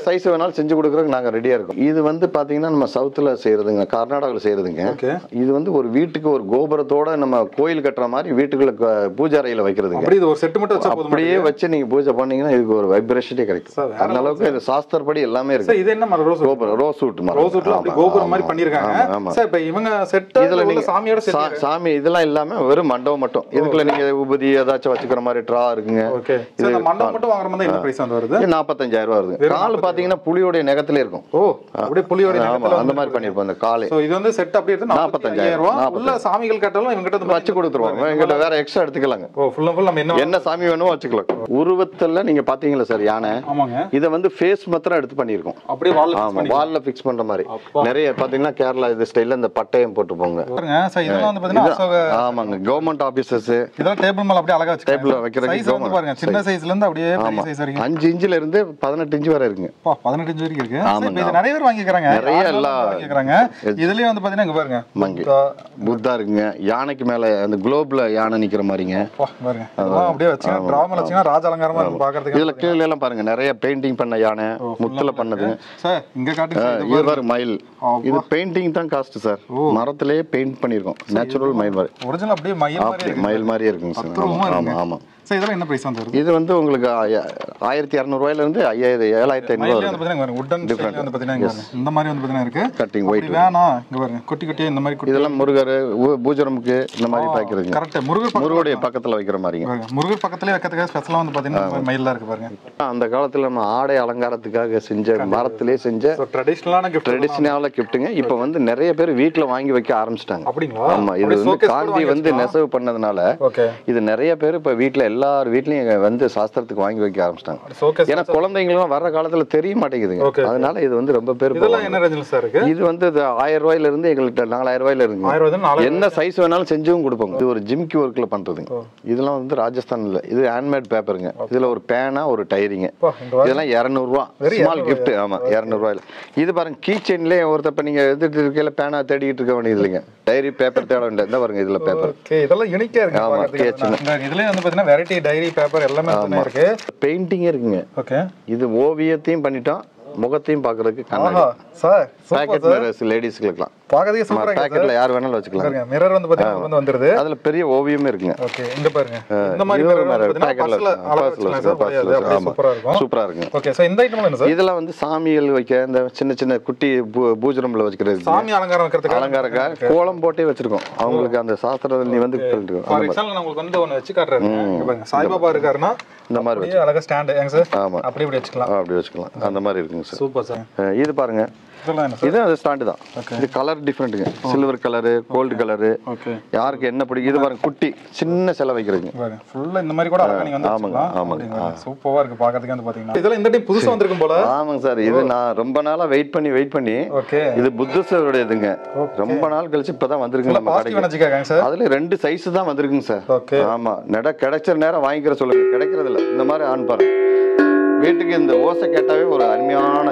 சைஸ் வேணாலும் செஞ்சு கொடுக்குறதுக்கு நாங்க ரெடியா இருக்கோம் இது வந்து பாத்தீங்கன்னா நம்ம சவுத்துல செய்யறதுங்க கர்நாடகாவில் செய்யறதுங்க ஓகே இது வந்து ஒரு வீட்டுக்கு ஒரு கோபுரத்தோட நம்ம கோயில் கட்டுற மாதிரி வீட்டுக்குள்ள க- பூஜை அறையில வைக்கிறதுங்க அப்படி இது ஒரு செட் மட்டும் வச்சா போதும் அப்படியே வச்சு நீங்க பூஜை பண்ணீங்கன்னா இதுக்கு ஒரு வைப்ரேஷனே Sir, கிடைக்கும் வேற அந்த அளவுக்கு இது சாஸ்திரப்படி எல்லாமே இருக்கு சார் இது என்ன மரம் ரோஸ் கோபுரம் ரோஸ் வுட் மரம் ரோஸ் வுட்ல அப்படி ஆமா, கோபுரம் மாதிரி ஆமா, பண்ணிருக்காங்க ஆமா, ஆமா. சார் இப்ப இவங்க செட் இதுல இதுல நீங்க சாமியோட சா- செட் சாமி இதெல்லாம் இல்லாம வெறும் மண்டபம் மட்டும் இதுக்குள்ள நீங்க உபதி ஏதாச்சும் வச்சுக்கிற மாதிரி ட்ரா இருக்குங்க ஓகே சார் இந்த மண்டபம் மட்டும் வாங்குற மாதிரி என்ன பிரைஸ் வந்து வருது இது நாற்பத்தஞ்சாயிரம் ரூபா வருது கால் பாத்தீங்கன்னா புலியோடைய நகத்துல இருக்கும் ஓ அப்படியே புளியோட ஆமா அந்த மாதிரி பண்ணிருப்போம் அந்த காலு சோ இது வந்து செட் அப்படியே எடுத்து 45000 ரூபாய் நாற்பத்தஞ்சாயிரம், உள்ள சாமிகள் கட்டாலும் இவங்க கிட்ட வந்து வச்சு கொடுத்துருவோம் எங்கிட்ட வேற எக்ஸ்ட்ரா எடுத்துக்கலாங்க ஓ ஃபுல் ஃபுல் நம்ம என்ன என்ன சாமி வேணுமோ வச்சுக்கலாம் உருவத்துல நீங்க பாத்தீங்களா சார் யானை ஆமாங்க இதை வந்து ஃபேஸ் மாத்திரம் எடுத்து பண்ணியிருக்கோம் அப்படியே வால்ல ஆமா வால்ல ஃபிக்ஸ் பண்ற மாதிரி நிறைய பாத்தீங்கன்னா கேரளா இது ஸ்டைல்ல இந்த பட்டையம் போட்டுப்போங்க பாருங்க சார் இதெல்லாம் வந்து பாத்தீங்கன்னா அசோக ஆமாங்க கவர்மெண்ட் ஆபீசர்ஸ் இதெல்லாம் டேபிள் மேல அப்படியே அழகா வச்சு Table ல வைக்கிறதுக்கு சைஸ் வந்து கவனம். பாருங்க சின்ன சைஸ்ல இருந்து அப்படியே பெரிய சைஸ் வரைக்கும் அஞ்சு இன்ச்சுல இருந்து பதினெட்டு இன்ச்சு வரை இருக்குங்க அப்பா, 18 இன்ச் வரைக்கும் இருக்கு ஆமாங்க. சரி, இப்ப இது நிறைய பேர் வாங்கிக்கிறாங்க நிறைய யாரெல்லாம் எல்லா- வாங்கிக்கிறாங்க இதுலயே வந்து பாத்தீங்கன்னா இங்க பாருங்க மங்கி புத்தா, புத்தா இருக்குங்க யானைக்கு மேல அந்த குளோப்ல யானை நிக்கிற மாதிரிங்க அப்பா, பாருங்க இதெல்லாம் அப்படியே வச்சுங்க டிராமால வச்சுங்க ராஜ அலங்காரமா இருக்கும் பாக்குறதுக்கு இதுல கீழே எல்லாம் பாருங்க நிறைய பெயிண்டிங் பண்ண யானை முத்துல பண்ணதுங்க சார் இங்க காட்டுங்க சார், இது இது பாரு மயில் அப்பா. இது பெயிண்டிங் தான் காஸ்ட் சார் மரத்திலேயே பெயிண்ட் பண்ணிருக்கோம் நேச்சுரல் மயில் மாதிரி ஒரிஜினல் அப்படியே மையம் மாதிரி அப்படி இருக்கு மயில் மாதிரியே இருக்குங்க சார் அற்புதமா ஆமா இருக்கு. ஆமா சார் இதெல்லாம் என்ன பிரைஸ் வந்து வருது இது வந்து உங்களுக்கு ஆய- ஆயிரத்தி இரநூறுவாயில இருந்து ஐயாயிரம் ஏழாயிரத்தி ஐநூறுவா மயிலே வந்து பாத்தீங்கன்னா உட்டன் ஸ்டைல் வந்து பாத்தீங்கன்னா இங்க பாருங்க. இந்த மாதிரி வந்து பாத்தீங்கன்னா இருக்கு கட்டிங் அப்படி ஒயிட் வேணாம் இங்க பாருங்க குட்டி குட்டியா இந்த மாதிரி குட்டி இதெல்லாம் முருகர் ஊ- பூஜரமுக்கு இந்த மாதிரி பாய்க்கிறதுங்க கரெக்ட் முருகர் பக்கம் முருகருடைய பக்கத்துல வைக்கிற மாதிரிங்க பாருங்க. முருகர் பக்கத்துலயே வைக்கிறதுக்காக ஸ்பெஷலா வந்து பாத்தீங்கன்னா இந்த மாதிரி மயில்லாம் இருக்கு பாருங்க அந்த காலத்துல நம்ம ஆடை அலங்காரத்துக்காக செஞ்ச மரத்திலே செஞ்ச ஸோ ட்ரெடிஷ்னலான கிஃப்ட் ட்ரெடிஷனலான கிஃப்ட்டுங்க இப்போ வந்து நிறைய பேர் வீட்ல வாங்கி வைக்க ஆரம்பிச்சிட்டாங்க அப்படிங்களா ஆமா இது அப்படியே வந்து showcase கூட காந்தி வாங்கி வந்து நெசவு பண்ணதுனால ஓகே இது நிறைய பேர் இப்ப வீட்ல எல்லார் வீட்லயும் வந்து சாஸ்திரத்துக்கு வாங்கி வைக்க ஆரம்பிச்சிட்டாங்க ஷோகேஸ் ஏன்னா குழந்தைங்களும் வர்ற காலத்துல தெரிய மாட்டேங்குதுங்க Okay. அதனால இது வந்து ரொம்ப பேர் இதெல்லாம் என்ன ரேஞ்சில் சார் இருக்கு இது வந்து இது ஆயிரம் ரூபாயில இருந்து எங்கள்கிட்ட நாலாயிரம் ரூபாயில இருக்குங்க ஆயிரம் ரூபாய் நாலாயிரம் என்ன சைஸ் வேணாலும் செஞ்சும் கொடுப்போங்க இது ஒரு ஜிம்கி ஒர்க்ல பண்றதுங்க இதெல்லாம் வந்து ராஜஸ்தான்ல இது ஹேண்ட்மேட் பேப்பருங்க இதுல ஒரு பேனா ஒரு டைரிங்க அப்பா, இங்க பாருங்க. இதெல்லாம் இரநூறுவா ஸ்மால் கிஃப்ட் ஆமா இரநூறுவாயில இது பாருங்க கீ செயின்லேயே ஒருத்தர் இப்ப நீங்க எடுத்துட்டு இருக்கையில பேனா தேடிட்டு இருக்க வேண்டியது இல்லைங்க டைரி பேப்பர் தேட வேண்டியது இந்த பாருங்க இதுல பேப்பர் ஓகே இதெல்லாம் யூனிக்கா இருக்கு ஆமா, பார்க்கறதுக்கு. கேச்சுங்க. இந்த இதுலயே வந்து பாத்தீங்கன்னா வெரைட்டி டைரி பேப்பர் எல்லாமே வந்து இருக்கு பெயிண்டிங்கே இருக்குங்க ஓகே இது ஓவியத்தையும் பண்ணிட்டோம் முகத்தையும் பாக்குறதுக்கு கண்ணாடி ஆஹா sir super packet sir mirrors லேடிஸ்களுக்குலாம் பார்க்கறதுக்கு சூப்பரா இருக்கு பேக்கெட்ல யார் வேணாலும் வச்சுக்கலாம் பாருங்க மிரர் வந்து பாத்தீங்கன்னா வந்து வந்துருது அதுல பெரிய ஓவியமே இருக்குங்க ஓகே இங்க பாருங்க இந்த மாதிரி இது ஒரு mirror வந்து mirror, பாத்தீங்கன்னா packetல பர்ஸ்ல இருக்கு. அழகா பர்ஸ்ல வச்சுக்கலாம் சார் இருக்கு, முடியாது பர்ஸ்ல அப்படியே ஆமா. சூப்பரா இருக்கும் சூப்பரா இருக்குங்க ஓகே சோ இந்த ஐட்டம் என்ன சார் இதெல்லாம் வந்து சாமிகள் வைக்க இந்த சின்ன சின்ன குட்டி பூ- பூஜை ரூம்ல வச்சுக்கிறது சாமி அலங்காரம் வைக்கிறதுக்கு அலங்காரக்காக கோலம் போட்டே வச்சிருக்கோம் அவங்களுக்கு அந்த சாஸ்திரத்தில் நீ வந்து சொல்லிட்டு ஃபார் எக்ஸாம்பிள் நான் உங்களுக்கு வந்து ஒன்னு வச்சு காட்டுறேன் இங்க பாருங்க சாய்பாபா இருக்காருன்னா இந்த மாதிரி அப்படியே அழகா ஸ்டாண்ட் ஏங்க சார் ஆமா அப்படி இப்படி வச்சுக்கலாம் ஆ, அப்படி வச்சுக்கலாம் அந்த மாதிரி இருக்குங்க சார் சூப்பர் சார் அஹ் இது பாருங்க இதெல்லாம் என்ன சார் இது அது ஸ்டாண்டு தான் இது கலர் டிஃப்ரெண்ட்டுங்க silver colour gold colour okay யாருக்கு என்ன பிடிக்கும் இது பாருங்க குட்டி சின்ன சிலை வைக்கிறதுங்க பாருங்க ஃபுல்லா இந்த மாதிரி கூட அழகா நீங்க வந்து ஆமாங்க, வச்சுக்கலாம் ஆமாங்க. அப்படிங்களா? சூப்பரா இருக்கு பாக்கிறதுக்கு வந்து பாத்தீங்கன்னா இதெல்லாம் இந்த டைம் புதுசா வந்திருக்கும் போல ஆமாங்க சார் இது நான் ரொம்ப நாளா வெயிட் பண்ணி வெயிட் பண்ணி ஓகே இது புத்தசருடைய இதுங்க ரொம்ப நாள் கழிச்சு இப்பதான் வந்திருக்கு நம்ம பாசிட்டிவ் கடைக்கு எனர்ஜி கேட்காங்க சார் அதுல ரெண்டு சைஸ் தான் வந்திருக்குங்க சார் ஓகே ஆமா நட கிடைச்ச நேரம் வாங்கிக்கிற சொல்லுங்க கிடைக்கிறது இல்ல இந்த மாதிரி ஆன் பாருங்க வீட்டுக்கு இந்த ஓசை கேட்டாவே ஒரு அருமையான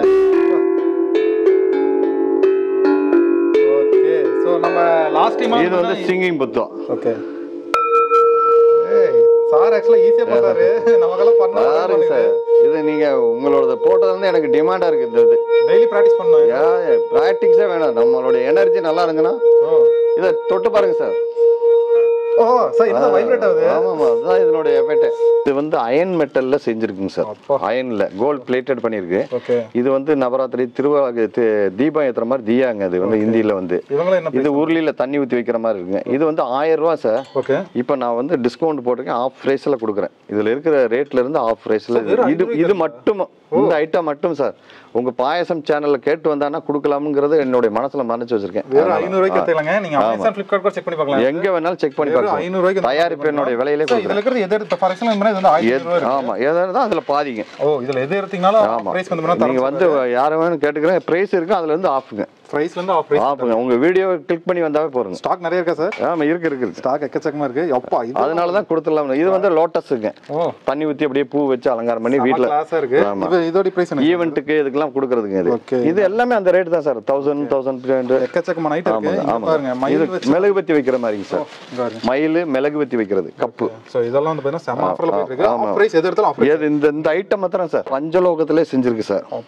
ஓகே சோ நம்ம லாஸ்ட் டைம் இது வந்து சிங்கிங் புத்தம் ஓகே ஏய் சார் ஆக்சுவலா ஈஸியா பண்றாரு நமக்கெல்லாம் பாருங்க பண்ணா சார் இது நீங்க உங்களோட போட்டது வந்து எனக்கு டிமாண்டா இருக்கு இந்த இது டெய்லி பிராக்டிஸ் பண்ணுவேன் ப்ராக்டிக்ஸே வேணாம் நம்மளோட எனர்ஜி நல்லா இருந்துன்னா ஓ இதை தொட்டு பாருங்க சார் ஓ சார் என்ன வைப்ரேட் ஆகுது ஆமாமா அதுதான் இதனுடைய எஃபெக்ட் இது வந்து அயன் மெட்டல்ல செஞ்சிருக்குங்க சார் அப்பா. அயன்ல கோல்ட் பிளேட்டட் பண்ணிருக்கு ஓகே இது வந்து நவராத்திரி திருவிழா தி- தீபம் ஏத்துற மாதிரி தியாங்க அது வந்து இந்தியில வந்து இவங்களும் என்ன இது உருளியில தண்ணி ஊத்தி வைக்கிற மாதிரி இருக்குங்க இது வந்து ஆயிரம் ரூபா சார் ஓகே இப்போ நான் வந்து டிஸ்கவுண்ட் போட்டிருக்கேன் ஆஃப் ப்ரைஸ்ல கொடுக்குறேன் இதுல இருக்கிற ரேட்ல இருந்து ஆஃப் ப்ரைஸ்ல வெறும் இது இது மட்டும் இந்த ஐட்டம் மட்டும் சார் உங்க பாயசம் சேனல்ல கேட்டு வந்தானா கொடுக்கலாம்ங்கிறது என்னுடைய மனசுல மறைச்சு வச்சிருக்கேன் வெறும் ஐநூறு ரூபாய்க்கு எடுத்துக்கலாங்க நீங்க அமேசான் ஃபிளிப்கார்ட் கூட செக் பண்ணி பார்க்கலாம் எங்க வேணாலும் செக் பண்ணி வெறும் பார்க்கலாம் ஐநூறு ரூபாய்க்கு வந்து தயாரிப்பு என்னுடைய விலையிலே சார் இதுல இருக்கிறது எது எடுத்து ஃபார் எக்ஸாம்பிள் இது வந்து ஆயிரத்தி ரூபாய் இருக்கு ஆமா ஏதாவது தான் அதுல பாதிங்க ஓ இதுல எது எடுத்தீங்கனாலும் ஆமா பிரைஸ் வந்து பண்ணா நீங்க வந்து யாரை வேணும் கேட்டுக்கிறேன் பிரைஸ் இருக்கு அதுல இருந்து ஆஃபுங்க பிரைஸ்ல இருந்து ஆஃப் பிரைஸ் ஆஃபுங்க உங்க வீடியோ கிளிக் பண்ணி வந்தாவே போறங்க ஸ்டாக் நிறைய இருக்கா சார் ஆமா இருக்கு இருக்கு இருக்கு ஸ்டாக் எக்கச்சக்கமா இருக்கு அப்பா இது அதனால தான் கொடுத்துடலாம் இது வந்து லோட்டஸுங்க ஓ தண்ணி ஊத்தி அப்படியே பூ வச்சு அலங்காரம் பண்ணி வீட்ல கிளாஸா இருக்கு ஆமா. இது இதோட பிரைஸ் என்ன ஈவெண்ட்டுக்கு இதுக்கெல்லாம் கொடுக்கறதுங்க இது Okay. இது எல்லாமே அந்த ரேட் தான் சார் தௌசண்ட் தௌசண்ட் எக்கச்சக்கமான ஐட்டம் இருக்கு ஆமாங்க இங்க ஆமாங்க பாருங்க இது மயில் வச்சு மிளகு பத்தி வைக்கிற மாதிரிங்க சார் இங்க பாருங்க மயில் மிளகு பத்தி வைக்கிறது கப்பு சோ இதெல்லாம் வந்து பாத்தீங்கன்னா செம ஆஃபர்ல போயிட்டு இருக்கு ஆமா. ஆஃப் பிரைஸ் எது எடுத்தாலும் ஆஃப் ஏது இந்த இந்த ஐட்டம் மாத்திரம் சார் பஞ்சலோகத்திலே செஞ்சிருக்கு சார் அப்பா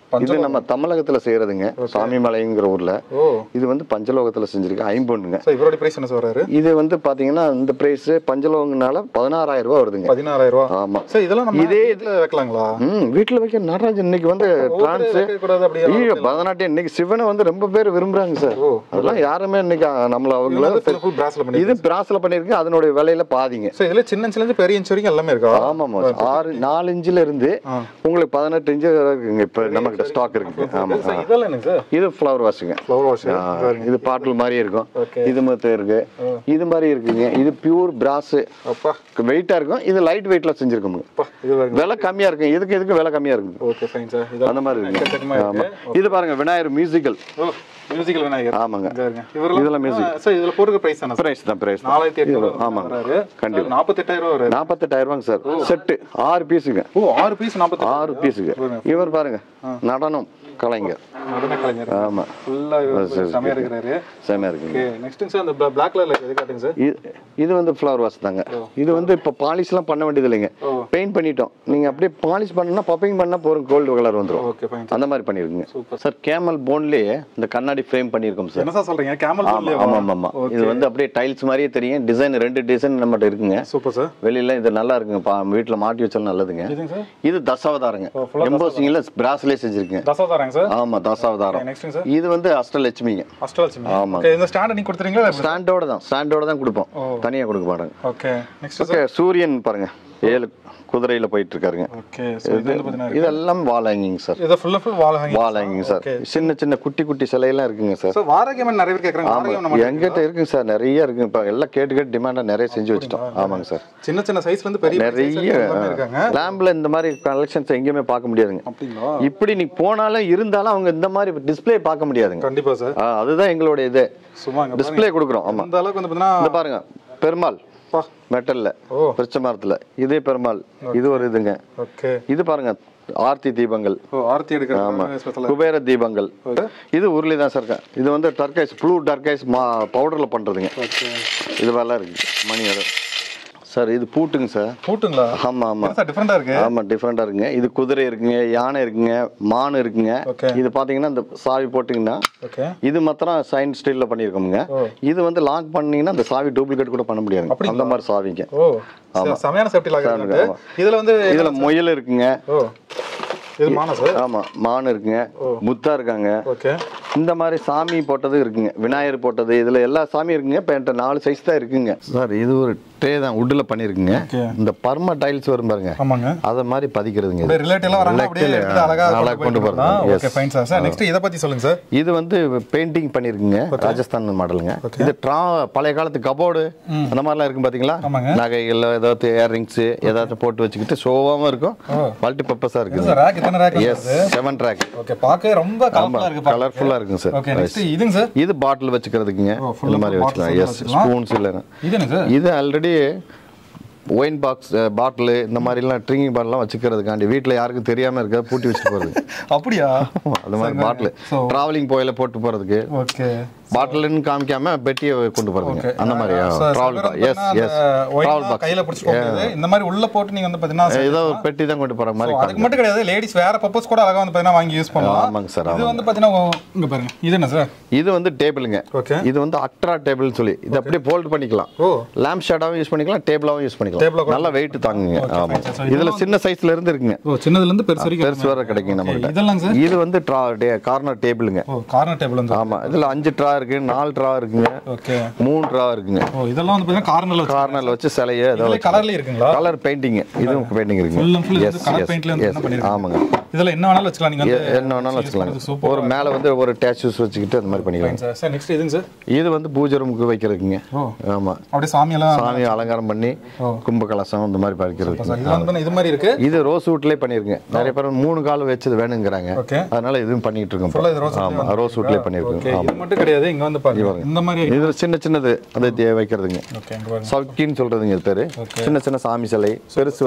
இது நம்ம தமிழகத்துல செய்யறதுங்க சாமிமலைங்கிற ஊர்ல ஓ இது வந்து பஞ்சலோகத்துல செஞ்சிருக்கு ஐம்பொண்ணுங்க சார் இவரோட பிரைஸ் என்ன சார் வராரு இது வந்து பாத்தீங்கன்னா இந்த பிரைஸ் பஞ்சலோகங்கனால பதினாறாயிரம் ரூபாய் வருதுங்க பதினாறாயிரம் ரூபா ஆமா சார் இதெல்லாம் நம்ம இதே இதுல வைக்கலாங்களா ம் வீட்டுல வைக்க நடராஜன் இன்னைக்கு வந்து டிரான்ஸ் வைக்கக்கூடாது அப்படியே ஐயோ பரதநாட்டியம் இன்னைக்கு சிவனை வந்து ரொம்ப பேர் விரும்புறாங்க சார் ஓ. அதெல்லாம் யாருமே இன்னைக்கு நம்மள அவங்கள ஃபுல் ஃபுல் பிராஸ்ல பண்ணி இது பிராஸ்ல பண்ணிருக்கு அதனுடைய விலையில பாதிங்க சார் இதுல சின்ன இன்ச்ல இருந்து பெரிய இன்ச் வரைக்கும் எல்லாமே இருக்கா ஆமாமா ஆறு நாலு இன்ச்சுல இருந்து ஆ. உங்களுக்கு பதினெட்டு இன்ச்சு வரை இருக்குங்க இப்ப நம்ம கிட்ட ஸ்டாக் இருக்கு ஆமா சார் இதெல்லாம் என்னங்க சார் இது ஃப்ளவர் வாஷுங்க ஃப்ளவர் வாஷ் ஆ, இது பாட்டில் மாதிரி இருக்கும் Okay. இது மொத்தம் இருக்கு இது மாதிரி இருக்குங்க இது பியூர் பிராஸ் அப்பா வெயிட்டா இருக்கும் இது லைட் வெயிட்ல செஞ்சிருக்கோங்க அப்பா இது பாருங்க விலை கம்மியா இருக்கும் இதுக்கு இதுக்கு விலை கம்மியா இருக்குங்க ஓகே ஃபைன் சார் இது அந்த மாதிரி எக்கச்சக்கமா இருக்குங்க இருக்கு. ஆமா இது பாருங்க விநாயகர் மியூசிக்கல் ஓ மியூசிக்கல் விநாயகர் ஆமாங்க இங்க பாருங்க இவரெல்லாம் இதெல்லாம் music. ஆ, சார் இதுல போடுற பிரைஸ் தானே சார் பிரைஸ் தான் பிரைஸ் நாலாயிரத்தி எட்நூறு ஆமாங்க வராரு கண்டிப்பா. நாற்பத்தெட்டாயிரம் ரூபா வராரு நாற்பத்தெட்டாயிரம் ரூபாங்க சார் செட்டு ஆறு பீஸுங்க ஓ ஆறு பீஸ் நாற்பத்தி ஆறு பீஸுக்கு இவர் பாருங்க நடனம் கலைஞர் நடன கலைஞர் ஆமா ஃபுல்லா செமையா இருக்கிறாரு செமையா இருக்குங்க ஓகே நெக்ஸ்ட் சார் அந்த பிளாக் கலர்ல எது காட்டுங்க சார் இது இது வந்து ஃப்ளவர் வாஷ் தாங்க இது வந்து இப்போ பாலிஷ்லாம் பண்ண வேண்டியது இல்லைங்க ஓ. பெயிண்ட் பண்ணிட்டோம் நீங்க அப்படியே பாலிஷ் பண்ணா பப்பிங் பண்ணா போறோம் கோல்டு கலர் வந்துரும் ஓகே ஃபைன் அந்த மாதிரி பண்ணிருக்குங்க Super. சார் கேமல் போன்லயே இந்த கண்ணாடி ஃப்ரேம் பண்ணியிருக்கோம் சார் என்ன சார் சொல்றீங்க கேமல் ஆமா ஆமா ஆமா ஆமா இது வந்து அப்படியே டைல்ஸ் மாதிரியே தெரியும் டிசைன் ரெண்டு டிசைன் நம்மகிட்ட இருக்குங்க சூப்பர் சார் வெளியில இது நல்லா இருக்குங்க பா வீட்டுல மாட்டி வச்சாலும் நல்லதுங்க இதுங்க சார் இது தசாவதாரங்க ஓ, full ஆ எம்போசிங்ல பிராஸ்லேயே செஞ்சிருக்கேன் தசாவதாரங்க சார் ஆமா தசாவதாரம் நெக்ஸ்ட் சார் இது வந்து அஷ்டலட்சுமிங்க அஷ்டலட்சுமி ஆமா. ஓகே இந்த ஸ்டாண்ட் நீங்க கொடுத்துறீங்களா ஸ்டாண்டோட தான் ஸ்டாண்டோட தான் கொடுப்போம் ஓ. தனியா கொடுக்க மாட்டாங்க ஓகே நெக்ஸ்ட் ஓகே சூரியன் பாருங்க ஏழு குதிரையில போயிட்டு இருக்காருங்க ஓகே சோ இது வந்து பாத்தீங்கன்னா இதெல்லாம் வால் ஹேங்கிங் சார் இது full full wall hanging wall hanging sir சின்ன சின்ன குட்டி குட்டி சிலையெல்லாம் இருக்குங்க சார் சோ வாரகியமன் நிறைய பேர் கேக்குறாங்க வாரகியம் நம்ம எங்கிட்ட இருக்குங்க சார் நிறைய இருக்குங்க இப்போ எல்லாம் கேட்டு கேட்டு டிமாண்டா நிறைய செஞ்சு வச்சுட்டோம் ஆமாங்க சார் சின்ன சின்ன சைஸ்ல இருந்து பெரிய பெரிய size நிறைய வரைக்கும் எல்லாமே இருக்காங்க லேம்ப்ல இந்த மாதிரி கலெக்ஷன்ஸ் எங்கேயுமே பார்க்க முடியாதுங்க அப்படிங்களா இப்படி நீ போனாலும் இருந்தாலும் அவங்க இந்த மாதிரி டிஸ்ப்ளே பார்க்க முடியாதுங்க கண்டிப்பா சார் ஆ, அதுதான் எங்களோட இது சும்மா இங்க பாருங்க. டிஸ்ப்ளே கொடுக்குறோம் ஆமா இந்த அளவுக்கு வந்து பாத்தீங்கன்னா இந்த பாருங்க பெருமாள் பா மெட்டல்ல ஓ. பிரிச்ச மரத்துல இதே பெருமாள் இது ஒரு இதுங்க ஓகே இது பாருங்க ஆர்த்தி தீபங்கள் ஓ ஆர்த்தி எடுக்கிறது ஸ்பெஷலா குபேர தீபங்கள் இது உருளி தான் சார் இருக்கா. இது வந்து டர்கைஸ் ப்ளூ டர்கைஸ் மா பவுடர்ல பண்றதுங்க ஓகே இது மாதிரிலாம் இருக்கு மணி அது சார் இது பூட்டுங்க சார் பூட்டுங்களா ஆமா ஆமா சார் டிஃபரெண்டா இருக்கு ஆமா டிஃப்ரெண்டா இருக்குங்க இது குதிரை இருக்குங்க யானை இருக்குங்க மான் இருக்குங்க Okay. இது பாத்தீங்கன்னா இந்த சாவி போட்டீங்கன்னா ஓகே இது மாத்திரம் சைன் ஸ்டைல்ல பண்ணியிருக்கோங்க ஓ. இது வந்து லாக் பண்ணீங்கன்னா அந்த சாவி டூப்ளிகேட் கூட பண்ண முடியாது அந்த மாதிரி சாவிங்க ஓ ச- செமையான சேஃப்டி லாக் இருக்கு ஆமா. இதுல வந்து இதுல முயல் இருக்குங்க ஓ இது மானா சார் ஆமா மான் இருக்குங்க புத்தா இருக்காங்க ஓகே இந்த மாதிரி சாமி போட்டது இருக்குங்க விநாயகர் போட்டது இதுல எல்லா சாமியும் இருக்குங்க இப்போ என்கிட்ட நாலு சைஸ் தான் இருக்குங்க சார் இது ஒரு ட்ரே தான் வுட்ல பண்ணிருக்குங்க Okay. இந்த பர்ம டைல்ஸ் வரும் பாருங்க ஆமாங்க அத மாதிரி பதிக்கிறதுங்க இது. அப்படியே ரிலேட்டிவ் எல்லாம் வராங்க அப்படியே Relative, எடுத்து அழகா அழகா கொண்டு போறது okay Yes. Fine sir sir next இத பத்தி சொல்லுங்க சார் இது வந்து பெயிண்டிங் பண்ணிருக்குங்க ராஜஸ்தான் மாடலுங்க இது ட்ரா பழைய காலத்து கபோர்டு அந்த மாதிரிலாம் இருக்கும் பாத்தீங்களா ஆமாங்க. நகைகள் ஏதாவது இயர்ரிங்ஸ் ஏதாவது போட்டு வச்சுக்கிட்டு ஷோவாவும் இருக்கும் மல்டி பர்பஸா இது இருக்குது சார் ரேக் இத்தனை rack yes seven track okay பார்க்க ரொம்ப கலர்ஃபுல்லா இருக்கு பாருங்க. கலர்ஃபுல்லா இருக்குங்க சார் ஓகே நெக்ஸ்ட் இதுங்க சார் இது பாட்டில் வச்சுக்கிறதுக்குங்க ஓ, full இந்த மாதிரி bottles வச்சுக்கலாம் எல்லாம் எஸ் வச்சுக்கலாம். ஸ்பூன்ஸ் இல்லைன்னா இது என்ன சார் இது ஆல்ரெடி ஒயின் பாக்ஸ் பாட்டில் இந்த மாதிரிலாம் ட்ரிங்கிங் பாட்டிலாம் வச்சுக்கிறதுக்காண்டி வீட்டில் யாருக்கும் தெரியாம இருக்க பூட்டி வச்சுட்டு போறது அப்படியா அந்த மாதிரி பாட்டில் So- டிராவலிங் போயில போட்டு போறதுக்கு ஓகே பாட்டில்னு காமிக்காம பெட்டியை கொண்டு போறதுங்க ஓகே அந்த மாதிரி travel yes yes travel box கையில பிடிச்சு போக முடியாது இந்த மாதிரி உள்ள போட்டு நீங்க வந்து பாத்தீங்கன்னா ஏதோ ஒரு பெட்டி தான் கொண்டு போற மாதிரி அதுக்கு மட்டும் கிடையாது லேடிஸ் வேற பர்பஸ் கூட அழகா வந்து பாத்தீங்கன்னா வாங்கி யூஸ் பண்ணலாம் ஆமாங்க சார் இது ஆமாங்க வந்து பாத்தீங்கன்னா இங்க பாருங்க இது என்ன சார் இது வந்து டேபிளுங்க ஓகே இது வந்து அக்ட்ரா டேபிள்னு சொல்லி இது அப்படியே ஃபோல்ட் பண்ணிக்கலாம் ஓ லேம்ப் ஷேடாவும் யூஸ் பண்ணிக்கலாம் டேபிளாவும் யூஸ் Table பண்ணிக்கலாம் கூட நல்ல வெயிட் தாங்குங்க ஆமா fine, sir. So இதுல சின்ன சைஸ்ல இருந்து இருக்குங்க ஓ சின்னதுல இருந்து பெருசு வரைக்கும் பெருசு வர கிடைக்கும் நம்ம Okay, இதெல்லாம் சார் இது வந்து கார்னர் டேபிளுங்க ஓ கார்னர் டேபிள் வந்து ஆமா இதுல அஞ்சு ட்ரா இருக்கு நாலு ட்ரா இருக்குங்க ஓகே மூணு ட்ரா இருக்குங்க ஓ இதெல்லாம் வந்து பாத்தீங்கன்னா கார்னர்ல வச்சு கார்னர்ல வச்சு சிலைய இதுல கலர்ல இருக்குங்களா கலர் பெயிண்டிங் இதுவும் பெயிண்டிங் ஃபுல் அண்ட் ஃபுல் இருக்குங்க வந்து கலர் பெயிண்ட்ல வந்து என்ன பண்ணிருக்காங்க ஆமாங்க இதுல என்ன வேணாலும் வச்சுக்கலாம் நீங்க வந்து என்ன வேணாலும் வச்சுக்கலாம் சூப்பர் ஒரு மேல வந்து ஒரு டேச்சூஸ் வச்சுக்கிட்டு அந்த மாதிரி பண்ணிக்கலாம் சார் சார் நெக்ஸ்ட் இதுங்க சார் இது வந்து பூஜை ரூமுக்கு வைக்கிறதுக்குங்க ஓ ஆமா அப்படியே சாமி எல்லாம் சாமி அலங்காரம் பண்ணி ஓ. கும்ப கலசம் இந்த மாதிரி பறிக்கிறது இது வந்து பாத்தீங்கன்னா இது மாதிரி இருக்கு இது ரோஸ் வுட்லேயே பண்ணிருக்கேன் நிறைய பேர் மூணு கால் வச்சது வேணுங்கிறாங்க ஓகே அதனால இதுவும் பண்ணிட்டு இருக்கோம் ஃபுல்லா இது ரோஸ் ஆமா ரோஸ் வுட்லேயே பண்ணிருக்கோம் ஓகே இது மட்டும் கிடையாது இங்க வந்து பாருங்க இந்த மாதிரி இது சின்ன சின்னது அதை தே- வைக்கிறதுங்க ஓகே இங்க பாருங்க சவுக்கின்னு சொல்றதுங்க இது பேரு சின்ன சின்ன சாமி சிலை பெருசு வர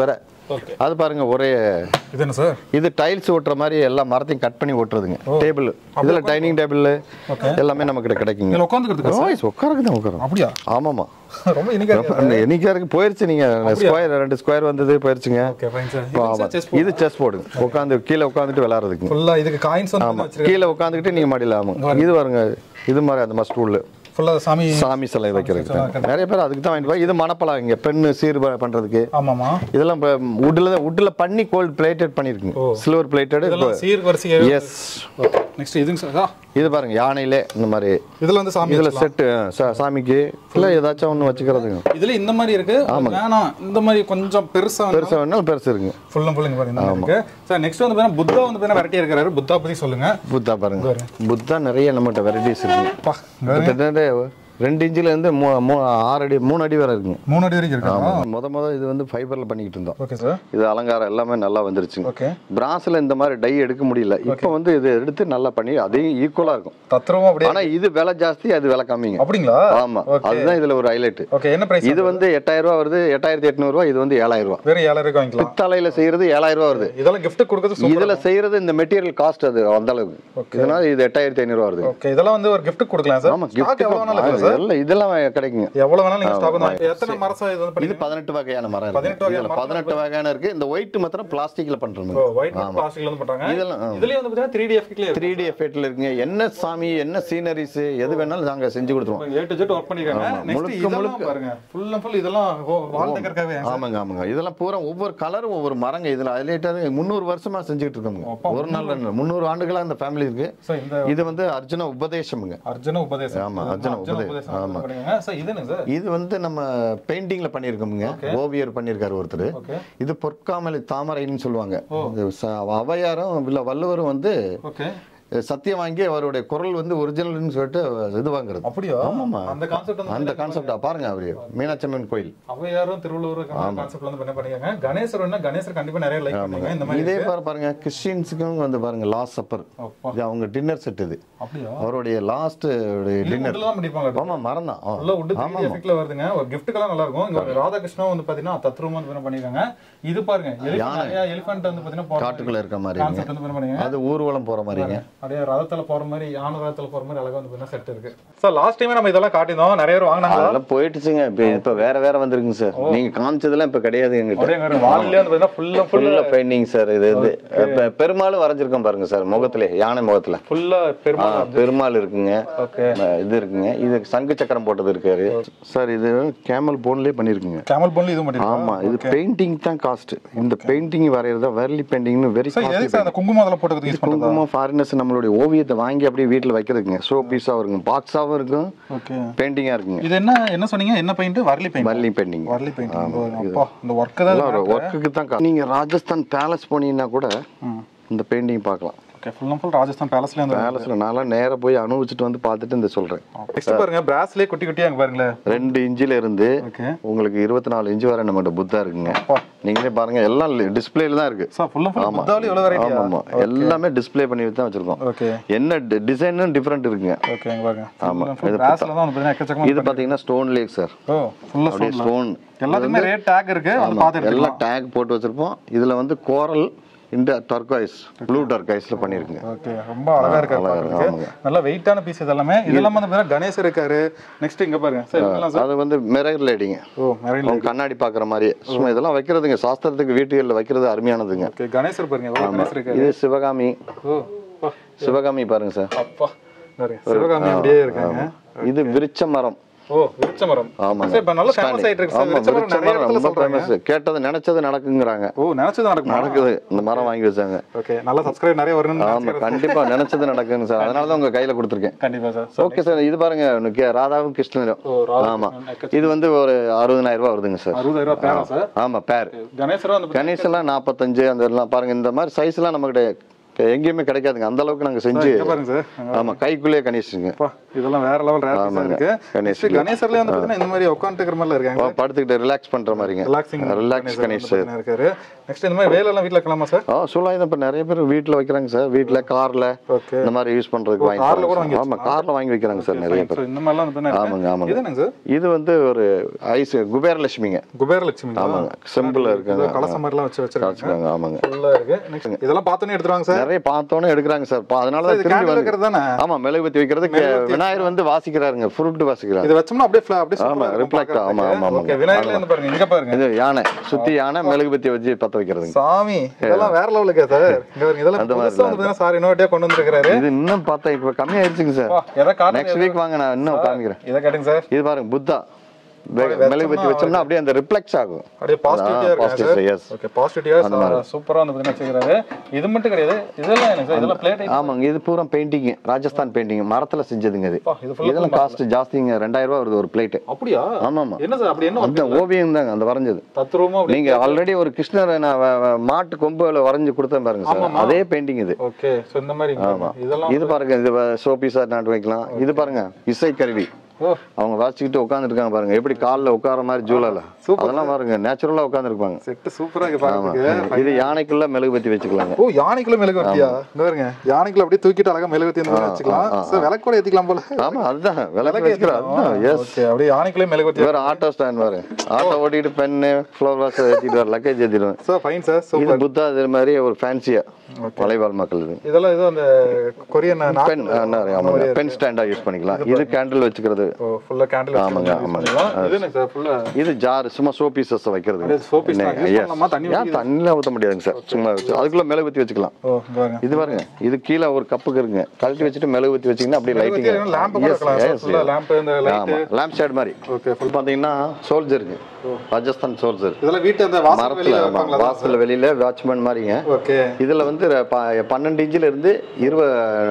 ஓகே அது பாருங்க ஒரே இது என்ன சார் இது டைல்ஸ் ஒட்டுற மாதிரி எல்லா மரத்தையும் கட் பண்ணி ஒட்டுறதுங்க டேபிள் இதுல டைனிங் டேபிள் எல்லாமே நமக்கு கிடைக்குங்க இதில் உட்காந்துக்கிறதுக்கா ஓய்ஸ் உட்காரக்கு தான் உட்காரும் அப்படியா ஆமாமா ரொம்ப இனிக்கா இருக்கு என்னைக்கா இருக்கு போயிருச்சு நீங்க ஸ்கொயர் ரெண்டு ஸ்கொயர் வந்தது போயிருச்சுங்க ஓகே ஃபைன் சார் இப்போ ஆமா. இது செஸ் போர்டு உட்காந்து கீழே உட்காந்துட்டு விளையாடுறதுக்கு ஃபுல்லா இதுக்கு காயின்ஸ் வந்து ஆமா வச்சிருக்கேன் கீழே உட்காந்துக்கிட்டு நீங்க மாடியில் ஆமாம் இது பாருங்க இது மாதிரி அந்த மாதிரி ஸ்டூல் ஃபுல்லா சாமி சாமி சிலை வைக்கிறதுக்கு தான். நிறைய பேர் அதுக்கு தான் வாங்கிட்டு போய் இது மணப்பலா இங்க பெண்ணு சீர் ப- பண்றதுக்கு ஆமாமா இதெல்லாம் இப்போ வுட்டில் வுட்டில் பண்ணி கோல்ட் பிளேட்டட் பண்ணியிருக்குங்க சில்வர் பிளேட்டட் இதெல்லாம் சீர் வரிசை எஸ் ஓகே நெக்ஸ்ட் இதுங்க சார் இது பாருங்க யானையிலே இந்த மாதிரி இதுல வந்து சாமி இதுல செட்டு சாமிக்கு இல்லை ஏதாச்சும் ஒன்று வச்சுக்கிறதுங்க இதுல இந்த மாதிரி இருக்கு வேணாம் இந்த மாதிரி கொஞ்சம் பெருசா பெருசா வேணாலும் பெருசு இருக்குங்க ஃபுல் அண்ட் ஃபுல் இங்க பாருங்க இந்த மாதிரி இருக்கு சார் நெக்ஸ்ட் வந்து பாத்தீங்கன்னா புத்தா வந்து பாத்தீங்கன்னா வெரைட்டி இருக்கிறாரு புத்தா பத்தி சொல்லுங்க புத்தா பாருங்க புத்தா நிறைய நம்மகிட்ட வெரைட்டிஸ் இருக்குங்க பா கிட்டத்தட்ட ரெண்டு இன்ச்சில் இருந்து மூ மூ ஆறு அடி மூணு அடி வரை இருக்குங்க மூணு அடி வரைக்கும் இருக்கா ஆமா முத முத இது வந்து ஃபைபர்ல பண்ணிக்கிட்டு இருந்தோம் ஓகே சார் இது அலங்காரம் எல்லாமே நல்லா வந்துருச்சுங்க ஓகே பிராஸ்ல இந்த மாதிரி டை எடுக்க முடியல இப்போ வந்து இது எடுத்து நல்லா பண்ணி அதையும் ஈக்குவலா இருக்கும் தத்ரூபம் அப்படியே ஆனா இது விலை ஜாஸ்தி அது விலை கம்மிங்க அப்படிங்களா ஆமா அதுதான் இதுல ஒரு ஹைலைட் ஓகே என்ன பிரைஸ் இது வந்து எட்டாயிரம் ரூபா வருது எட்டாயிரத்தி எட்நூறு ரூபா இது வந்து ஏழாயிரம் ரூபா வேற ஏழாயிரம் ரூபாய்க்கு வாங்கிக்கலாம் பித்தளையில செய்யறது ஏழாயிரம் ரூபா வருது இதெல்லாம் gift கொடுக்கறது சூப்பர் இதுல செய்யறது இந்த மெட்டீரியல் காஸ்ட் அது அந்த அளவுக்கு இதனால இது எட்டாயிரத்தி ஐநூறு ரூபா வருது ஓகே இதெல்லாம் வந்து ஒரு gift கொடுக்கலாம் சார் ஆமா ஸ்டாக் எவ்வளவு வேணாலும் இருக்கு சார் கிஃப்ட் இதெல்லாம் கிடைக்குங்க எவ்வளவு வேணாலும் நீங்க ஸ்டாக் வந்து எத்தனை மரம் சார் இது வந்து இது பண்ணி பதினெட்டு வகையான மரம் பதினெட்டு இருக்கு வகையான இதுல பதினெட்டு வகையான இருக்கு இந்த ஒயிட் மாத்திரம் பிளாஸ்டிக்ல பண்றோம் ஒயிட் பிளாஸ்டிக்ல வந்து பண்றாங்க இதெல்லாம், ஆ. இதுலயே வந்து பாத்தீங்கன்னா 3D எஃபெக்ட்ல இருக்கு த்ரீ டி எஃபெக்ட்ல இருக்குங்க என்ன சாமி என்ன சீனரிஸ் எது வேணாலும் நாங்க செஞ்சு கொடுத்துருவோம் ஏ டு ஜெட் ஒர்க் பண்ணிருக்காங்க நெக்ஸ்ட் முழுக்க, இதெல்லாம் முழுக்க. பாருங்க ஃபுல் அண்ட் ஃபுல் இதெல்லாம் வால் டெக்கர்க்காகவே ஆமாங்க ஆமாங்க இதெல்லாம் பூரா ஒவ்வொரு கலரும் ஒவ்வொரு மரங்க இதுல ஹைலைட்டாக முந்நூறு வருஷமா செஞ்சுக்கிட்டு இருக்கோங்க ஒரு நாள் ரெண்டு நாள். முந்நூறு ஆண்டுகளா அந்த ஃபேமிலி இருக்கு சார் இந்த இது வந்து அர்ஜுன உபதேசம்ங்க அர்ஜுன உபதேசம் ஆமா, அர்ஜுன உபதேசம். ஆமா. பண்ணுங்க சார் இது என்ன சார் இது வந்து நம்ம பெயிண்டிங்ல பண்ணியிருக்கோமுங்க ஓவியர் பண்ணியிருக்காரு ஒருத்தர் ஓகே இது பொற்காமலை தாமரைன்னு சொல்லுவாங்க இது ச- அவையாரும் இல்ல வள்ளுவரும் வந்து ஓகே சத்தியம் வாங்கி அவருடைய குரல் வந்து ஒரிஜினல்னு சொல்லிட்டு இது வாங்குறது அப்படியா ஆமாமா அந்த கான்செப்ட் வந்து அந்த கான்செப்டா பாருங்க அவரு மீனாட்சி அம்மன் கோயில் அவையாரும் திருவள்ளூர் கான்செப்ட்ல வந்து பண்ண பண்ணிருக்காங்க கணேசர் வேணா கணேசர் கண்டிப்பா நிறைய லைக் பண்ணுங்க இந்த மாதிரி இதே பாரு பாருங்க கிறிஸ்டின்ஸுக்கும் வந்து பாருங்க லாஸ்ட் சப்பர் அப்பா. இது அவங்க டின்னர் செட் இது அப்படியா அவருடைய லாஸ்ட் டின்னர் உள்ள தான் பண்ணிருப்பாங்க ஆமா மரம் தான் உள்ள உட் த்ரீ எஃபெக்ட்ல வருதுங்க ஒரு கிஃப்ட்டுக்கெல்லாம் நல்லா இருக்கும் இங்க ஒரு ராதாகிருஷ்ணா வந்து பாத்தீங்கன்னா தத்ரூபமா வந்து பண்ண பண்ணிருக்காங்க இது பாருங்க எலிஃபென்ட் வந்து பாத்தீங்கன்னா போற காட்டுக்குள்ள இருக்க மாதிரி கான்செப்ட் வந்து பண்ண பண்ணிருக்காங்க அது ஊர்வலம் போற மாதிரிங்க அப்படியே ரதத்துல போற மாதிரி யானை ரதத்துல போற மாதிரி அழகா வந்து செட் இருக்கு சார் லாஸ்ட் டைமே நம்ம இதெல்லாம் காட்டினோம் நிறைய பேர் வாங்கினாங்களா அதெல்லாம் போயிட்டுச்சுங்க இப்ப இப்ப வேற வேற வந்திருக்குங்க சார் நீங்க காமிச்சதெல்லாம் இப்ப கிடையாது எங்கிட்ட அப்படியே வால்லே வந்து பாத்தீங்கன்னா ஃபுல்லா ஃபுல்லா பெயிண்டிங் சார் இது வந்து இப்ப பெருமாளும் வரைஞ்சிருக்கோம் பாருங்க சார் முகத்துல யானை முகத்துல ஃபுல்லா ஆ, பெருமாள் பெருமாள் இருக்குங்க ஓகே அஹ் இது இருக்குங்க இது சங்கு சக்கரம் போட்டது இருக்காரு சார் இது கேமல் போன்லயே பண்ணிருக்குங்க கேமல் போன்ல இது மட்டும் ஆமா இது பெயிண்டிங் தான் காஸ்ட் இந்த பெயிண்டிங் வரையறதா வெர்லி பெயிண்டிங்னு வெரி சார் எதுக்கு சார் அந்த குங்குமம் அதெல்லாம் போட்டு யூஸ் பண்றதா குங்குமம் ஃபாரினர்ஸ் நம்மளுடைய ஓவியத்தை வாங்கி அப்படியே வீட்டுல வைக்கிறதுங்க ஷோ பீஸாவும் இருக்கும் பாக்ஸாவும் இருக்கும் ஓகே பெயிண்டிங்கா இருக்குங்க இது என்ன என்ன சொன்னீங்க என்ன paint Warli paint Warli painting Warli paint அப்பா இந்த ஒர்க் தான் ஒர்க்குக்கு தான் கா- நீங்க ராஜஸ்தான் பேலஸ் போனீங்கன்னா கூட இந்த பெயிண்டிங் பார்க்கலாம் okay full and full Rajasthan பேலஸ்ல அந்த பேலஸ்ல நான்லாம் நேரா போய் அனுபவிச்சுட்டு வந்து பார்த்துட்டு இந்த சொல்றேன் நெக்ஸ்ட் பாருங்க பிராஸ்லயே குட்டி குட்டியா அங்க பாருங்களேன் ரெண்டு இன்ச்சில இருந்து ஓகே உங்களுக்கு இருபத்தி நாலு இன்ச்சு வரை நம்மகிட்ட புத்தா இருக்குங்க அப்பா. நீங்களே பாருங்க எல்லாம் டிஸ்பிளேல தான் இருக்கு சார் ஃபுல் அண்ட் ஃபுல் ஆமா புத்தாவளி எவ்வளவு வெரைட்டியா ஆமா ஆமா எல்லாமே டிஸ்ப்ளே பண்ணி தான் வச்சிருக்கோம் ஓகே என்ன டிசைனும் டிஃப்ரெண்ட் இருக்குங்க ஓகே அங்க பாருங்க ஆமா. ஃபுல் அண்ட் ஃபுல் இது பிராஸ்ல தான் வந்து பாத்தீங்கன்னா எக்கச்சக்கமா இது பாத்தீங்கன்னா ஸ்டோன் லேக் சார் ஓ ஃபுல்லா அப்படியே ஸ்டோன் ஸ்டோன் எல்லாத்துக்குமே ரேட் டேக் இருக்கு அது பார்த்து எடுத்துக்கலாம் எல்லாம் டேக் போட்டு வச்சிருப்போம் இதுல வந்து கோரல் இந்த டர்காய்ஸ் ப்ளூ டர்காய்ஸ்ல பண்ணிருக்குங்க ஓகே ரொம்ப அழகா இருக்கு அழகா இருக்கு, ஆமாங்க. பாக்குறதுக்கு நல்ல வெயிட்டான பீஸ் இதெல்லாமே இதெல்லாம் வந்து பாத்தீங்கன்னா கணேசர் இருக்காரு நெக்ஸ்ட் இங்க பாருங்க சார் இதெல்லாம் சார் அது வந்து மிரர் லைடிங்க ஓ மெரைன் அவங்க கண்ணாடி பாக்குற மாதிரி சும்மா இதெல்லாம் வைக்கிறதுங்க சாஸ்திரத்துக்கு வீட்டுகளில் வைக்கிறது அருமையானதுங்க ஓகே கணேசர் பாருங்க எவ்வளவு கணேசர் இருக்காரு இது சிவகாமி ஓ அப்பா சிவகாமி பாருங்க சார் அப்பா பாருங்க சிவகாமி அப்படியே இருக்காங்க இது விருச்ச மரம் ஓ விருச்ச மரம் ஆமாங்க சார் இப்ப நல்ல ஃபேமஸ் ஆயிட்டு இருக்கு சார் ஆமா விருச்ச மரம் விருச்ச நிறைய மரம் இடத்துல ரொம்ப சொல்றாங்க ஃபேமஸ் கேட்டது நினைச்சது நடக்குங்கிறாங்க ஓ நினைச்சது நடக்குமா நடக்குது இந்த மரம் வாங்கி வச்சாங்க ஓகே நல்ல சப்ஸ்கிரைப் நிறைய வரணும்னு ஆமா நினைக்கிறேன். கண்டிப்பா நினைச்சது நடக்குங்க சார் அதனால தான் உங்க கையில கொடுத்துருக்கேன் கண்டிப்பா சார் ஓகே சார் இது பாருங்க உனக்கு ராதாவும் கிருஷ்ணனும் ஓ ராதா ஆமா இது வந்து ஒரு அறுபதனாயிரம் ரூபாய் வருதுங்க சார் அறுபதாயிரம் ரூபாய் பேரா சார் ஆமா பேர் கணேசரும் வந்து கணேஷ் எல்லாம் நாற்பத்தஞ்சு அந்த எல்லாம் பாருங்க இந்த மாதிரி சைஸ் எல்லாம் நம்ம கிட்ட எங்கேயுமே கிடைக்காதுங்க அந்த அளவுக்கு நாங்க செஞ்சு இங்க பாருங்க சார் அங்க ஆமா கைக்குள்ளேயே கணேசுங்க அப்பா, இதெல்லாம் வேற லெவல் ரேர் ஆமாங்க. இருக்கு கணேஷ் Next கணேசர்லயே வந்து பாத்தீங்கன்னா இந்த மாதிரி உட்காந்துக்கிற மாதிரி இருக்காங்க படுத்துக்கிட்டு ரிலாக்ஸ் பண்ற மாதிரிங்க ரிலாக்ஸிங் ரிலாக்ஸ் கணேஷ் இருக்காரு நெக்ஸ்ட் இந்த மாதிரி வேலையெல்லாம் வீட்ல வைக்கலாமா சார் ஆ சொல்லாத இப்போ நிறைய பேர் வீட்டில் வைக்கிறாங்க சார் வீட்டில் காரில் ஓகே இந்த மாதிரி யூஸ் பண்ணுறதுக்கு வாங்கி கார்ல கூட வாங்கி ஆமாம் காரில் வாங்கி வைக்கிறாங்க சார் நிறைய பேர் இந்த மாதிரிலாம் வந்து பாத்தீங்கன்னா ஆமாங்க இருக்கு. ஆமாங்க இது என்னங்க சார் இது வந்து ஒரு ஐஸ் குபேரலட்சுமிங்க குபேரலட்சுமி ஆமாங்க சிம்பிள் இருக்காங்க கலசம் மாதிரிலாம் வச்சு வச்சிருக்காங்க வச்சுருக்காங்க ஆமாங்க ஃபுல்லா இருக்கு நெக்ஸ்ட் இதெல்லாம் பார்த்தோன்னே எடுத்துருவாங்க சார் நிறைய பார்த்தோன்னே எடுக்கிறாங்க சார் பா- அதனால தான் இது திரும்பி கேண்டில் வந்து வைக்கிறது தானே ஆமா மெழுகுபத்தி வைக்கிறதுக்கு விநாயகர் வந்து வாசிக்கிறாருங்க ஃப்ரூட் வாசிக்கிறாரு இது வச்சோம்னா அப்படியே fla- அப்படியே ஆமா, சூப்பரா இருக்கும் reflect ஆ, ஆமா, ஆமா, ஓகே ஆமாங்க. விநாயகர்ல இருந்து பாருங்க இங்க பாருங்க இது யானை சுத்தி யானை மெழுகுபத்தி வச்சு பத்த வைக்கிறதுங்க சாமி இதெல்லாம் வேற லெவலுக்கு சார் இங்க பாருங்க இதெல்லாம் அந்த மாதிரி புதுசா வந்து பாத்தீங்கன்னா சார் இன்னொரு கொண்டு வந்திருக்காரு இது இன்னும் பார்த்தா இப்போ கம்மியாயிருச்சுங்க சார் வா, எதை காட்டுங்க நெக்ஸ்ட் வீக் வாங்க நான் இன்னும் காமிக்கிறேன் இதை காட்டுங்க சார் இது பாருங்க புத்தா வெ- மெழுகுபத்தி வச்சோம்னா அப்படியே அந்த ரிஃப்ளெக்ஸ் ஆகும் அப்படியே பாசிட்டிவிட்டியா ஆ, இருக்கு positive, சார் yes. ஓகே பாசிட்டிவிட்டியா சூப்பரா வந்து பாத்தீங்கன்னா வச்சிருக்காரு இது மட்டும் கிடையாது இதெல்லாம் என்ன சார் இதெல்லாம் பிளேட் ஆமாங்க இது பூரா பெயிண்டிங் ராஜஸ்தான் பெயிண்டிங் மரத்துல செஞ்சதுங்க இது இது full இதெல்லாம் காஸ்ட் ஜாஸ்திங்க ரெண்டாயிரம் ரூபாய் வருது ஒரு பிளேட் அப்படியா ஆமாமா என்ன சார் அப்படி என்ன அந்த ஓவியம் தாங்க அந்த வரைஞ்சது தத்ரூபமா அப்படி நீங்க ஆல்ரெடி ஒரு கிருஷ்ணரை நான் வ- வ- மாட்டு கொம்புல வரைஞ்சு கொடுத்தேன் பாருங்க சார் அதே பெயிண்டிங் இது ஓகே சோ இந்த மாதிரி இங்க இதெல்லாம் இது பாருங்க இது சோபீஸா நாட்டு வைக்கலாம் இது பாருங்க இசை கருவி ஓ அவங்க வாசிச்சுக்கிட்டு உட்காந்துட்டு இருக்காங்க பாருங்க எப்படி கால்ல உட்கார மாதிரி ஜூலால அதெல்லாம் பாருங்க நேச்சுரலா உட்காந்துருப்பாங்க செட் சூப்பரா இருக்கு பாருங்க இது யானைக்குள்ள மெழுகுபத்தி வச்சுக்கலாங்க ஓ யானைக்குள்ள மெழுகுவர்த்தியா இந்த பாருங்க யானைக்குள்ள அப்படியே தூக்கிட்டு அழகா மெழுகுவர்த்தி இந்த மாதிரி வச்சுக்கலாம் சார் விளக்கு கூட ஏத்திக்கலாம் போல ஆமா அதுதான் விளக்கு வச்சுக்கிறோம் அதுதான் எஸ் ஓகே அப்படியே யானைக்குள்ளே மெழுகுவர்த்தி வேற ஆட்டோ ஸ்டாண்ட் பாரு ஆட்டோ ஓட்டிட்டு பென்னு ஃப்ளவர் வாஸ் ஏற்றிட்டு வர லக்கேஜ் ஏற்றிடுவேன் சார் ஃபைன் சார் இது சூப்பர் புத்தா இது மாதிரி ஒரு ஃபேன்சியா மலைவாழ் மக்கள் இது இதெல்லாம் ஏதோ அந்த கொரியன் பென் ஆமாங்க பென் ஸ்டாண்டா யூஸ் பண்ணிக்கலாம் இது கேண்டில் வச்சுக்கிறது ஓ ஃபுல்லா கேண்டில் ஆமாங்க, ஆமாங்க. இது என்ன சார் ஃபுல்லா இது ஜார் சும்மா சோப் பீசஸ் வைக்கிறது அப்படியே soap piece தான். use பண்ணலாமா? தண்ணி ஏன் தண்ணியில ஊத்த முடியாதுங்க சார் சும்மா வச்சு அதுக்குள்ள மெழுகுபத்தி வச்சுக்கலாம் ஓ இங்க பாருங்க இது பாருங்க இது கீழே ஒரு கப்புக்கு இருக்குங்க கழட்டி வச்சுட்டு மெழுகுபத்தி வச்சீங்கன்னா அப்படியே லைட்டிங் லேம்ப் கூட வைக்கலாம் சார் ஃபுல்லா லேம்ப் இந்த லைட் ஆமா லேம்ப் ஷேட் மாதிரி ஓகே ஃபுல் பாத்தீங்கன்னா சோல்ஜருக்கு ராஜஸ்தான் சோல்ஜர் இதெல்லாம் வீட்டு அந்த வாசல் மரத்துல வெளியில ஆமா, வைப்பாங்களா வாசல்ல வெளியில வாட்ச்மேன் மாதிரிங்க ஓகே இதுல வந்து ர- ப- பன்னெண்டு இன்ச்சில் இருந்து இருபது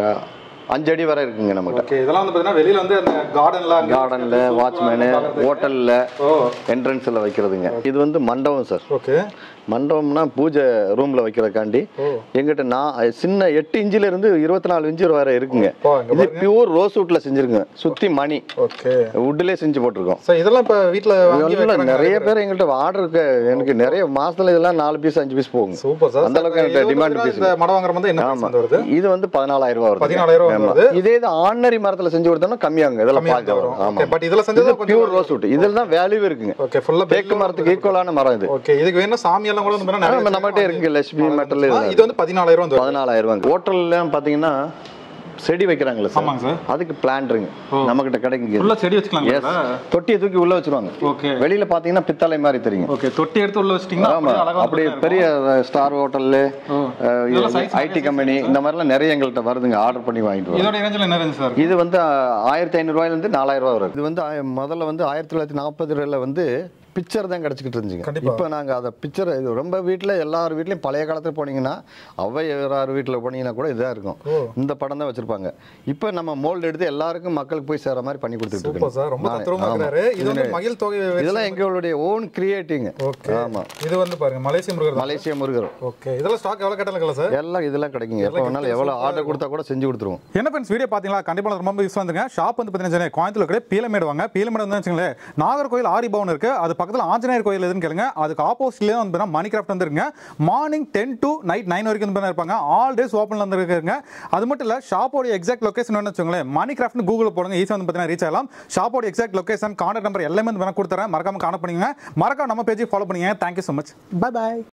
அஞ்சு அடி வரை இருக்குங்க நம்மகிட்ட ஓகே இதெல்லாம் வந்து பாத்தீங்கன்னா வெளியில வந்து அந்த கார்டன்ல கார்டன்ல வாட்ச்மேனு ஹோட்டல்ல ஓ என்ட்ரன்ஸ்ல வைக்கிறதுங்க இது வந்து மண்டபம் சார் ஓகே மண்டபம்னா பூஜை ரூம்ல வைக்கிறதுக்காண்டி ஓ. எங்கிட்ட நான் சின்ன எட்டு இன்ச்சில இருந்து இருபத்தி நாலு இன்ச்சு வரை இருக்குங்க அப்பா, இங்க இது பியூர் ரோஸ் வுட்ல செஞ்சிருங்க சுத்தி மணி ஓகே வுட்லயே செஞ்சு போட்டிருக்கோம் சார் இதெல்லாம் இப்ப வீட்ல வாங்கி இதெல்லாம் வைக்கிறாங்க நிறைய பேர் எங்கள்கிட்ட ஆர்டர் இருக்கு எனக்கு நிறைய மாசத்துல இதெல்லாம் நாலு பீஸ் அஞ்சு பீஸ் போகுங்க சூப்பர் சார் அந்த அளவுக்கு எனக்கு டிமாண்ட் பீஸ் இந்த மடம் வாங்குற வந்து என்ன price வந்து வருது இது வந்து பதினாலாயிரம் ரூபாய் வருது 14,000 ரூபாய் ஆமா. வருது. இதே இது ஆர்டினரி மரத்துல செஞ்சு கொடுத்தோம்னா கம்மியாங்க இதெல்லாம் கம்மியா பார்க்க வரும் வரும் ஆமா ஓகே பட் இதெல்லாம் செஞ்சது கொஞ்சம் பியூர் ரோஸ் வுட் இதில் தான் வேல்யூ இருக்குங்க ஓகே ஃபுல்லா தேக்கு மரத்துக்கு ஈக்குவலான மரம் இது ஓகே இதுக்கு வேணும் சாமி எல்லாம் கூட வந்து பாத்தீங்கன்னா நிறைய நம்ம நம்மகிட்ட இருக்கு லட்சுமி மெட்டல் ஆ, இது வந்து பதினாலாயிரம் வந்து வருது. பதினாலாயிரம் ரூபாங்க ஹோட்டல்ல பாத்தீங்கன்னா செடி வைக்கிறாங்களே சார் ஆமாங்க சார் அதுக்கு பிளான்ட்ருங்க நம்ம கிட்ட கிடைக்குங்க ஃபுல்லா செடி வச்சுக்கலாம் எஸ் தொட்டியை தூக்கி உள்ள வச்சிருவாங்க ஓகே வெளியில பாத்தீங்கன்னா பித்தளை மாதிரி தெரியும் ஓகே தொட்டி எடுத்து உள்ள வச்சிட்டீங்கன்னா ஆமா அப்படியே அழகா அப்படி வந்து பெரிய ஸ்டார் ஹோட்டல்ல இதெல்லாம் size ஐடி கம்பெனி இந்த மாதிரிலாம் நிறைய எங்கள்கிட்ட வருதுங்க ஆர்டர் பண்ணி வாங்கிட்டு வரோம் இதோட ரேஞ்சில் என்ன ரேஞ்ச் சார் இது வந்து ஆயிரத்தி ஐநூறுரூவாயிலேருந்து நாலாயிரம் ரூபாய் வரும் இது வந்து ஆய- முதல்ல வந்து ஆயிரத்தி தொள்ளாயிரத்தி நாற்பதுல வந்து பிக்சர் தான் கிடச்சிக்கிட்டு இருந்துச்சுங்க கண்டிப்பா. இப்போ நாங்கள் அதை பிக்சர் இது ரொம்ப வீட்டில் எல்லார் வீட்லையும் பழைய காலத்தில் போனீங்கன்னா ஔவையார் வீட்டில் போனீங்கன்னா கூட இதாக இருக்கும் இந்த படம் தான் வச்சிருப்பாங்க இப்போ நம்ம மோல்டு எடுத்து எல்லாருக்கும் மக்களுக்கு போய் சேர மாதிரி பண்ணி கொடுத்துட்டு சூப்பர் இருக்கோம் சார் ரொம்ப நானே. தத்ரூபமா ஆமா. இருக்கிறாரு இது வந்து மகிழ் தொகை இதெல்லாம் எங்களுடைய ஓன் கிரியேட்டிங் ஓகே ஆமா இது வந்து பாருங்க மலேசிய முருகர் தான். மலேசியா முருகர் ஓகே இதெல்லாம் ஸ்டாக் எவ்வளவு கட்டலாம் சார் எல்லாம் இதெல்லாம் கிடைக்குங்க எப்போ வேணாலும் எவ்வளோ ஆர்டர் கொடுத்தா கூட செஞ்சு கொடுத்துருவோம் என்ன ஃப்ரெண்ட்ஸ் வீடியோ பார்த்தீங்களா கண்டிப்பாக ரொம்ப யூஸ் வந்துங்க ஷாப் வந்து பார்த்தீங்கன்னா கோயம்புத்தூர் கிடையாது பீலமேடு வாங்க பீலமேடு வந்து வச்சுங்களேன் நாகர்கோயில் ஆரி பவன் இருக்கு அது பக்கத்தில் ஆஞ்சநேயர் கோயில் எதுன்னு கேளுங்க அதுக்கு ஆப்போசிட்லேயே வந்து பார்த்தீங்கன்னா மணி கிராஃப்ட் வந்துருங்க morning ten to night nine வரைக்கும் வந்து பார்த்தீங்கன்னா இருப்பாங்க ஆல் டேஸ் ஓப்பனில் வந்து இருக்குங்க அது மட்டும் இல்லை ஷாப்போட எக்ஸாக்ட் லொகேஷன் வந்து வச்சுங்களேன் மணி கிராஃப்ட்னு கூகுளில் போடுங்க ஈஸியாக வந்து பார்த்தீங்கன்னா ரீச் ஆகலாம் ஷாப்போட எக்ஸாக்ட் லொகேஷன் கான்டாக்ட் நம்பர் எல்லாமே வந்து வேணா கொடுத்துறேன் மறக்காம காண பண்ணிங்க மறக்காம நம்ம பேஜை ஃபாலோ பண்ணிங்க தேங்க்யூ ஸோ மச் பை பாய்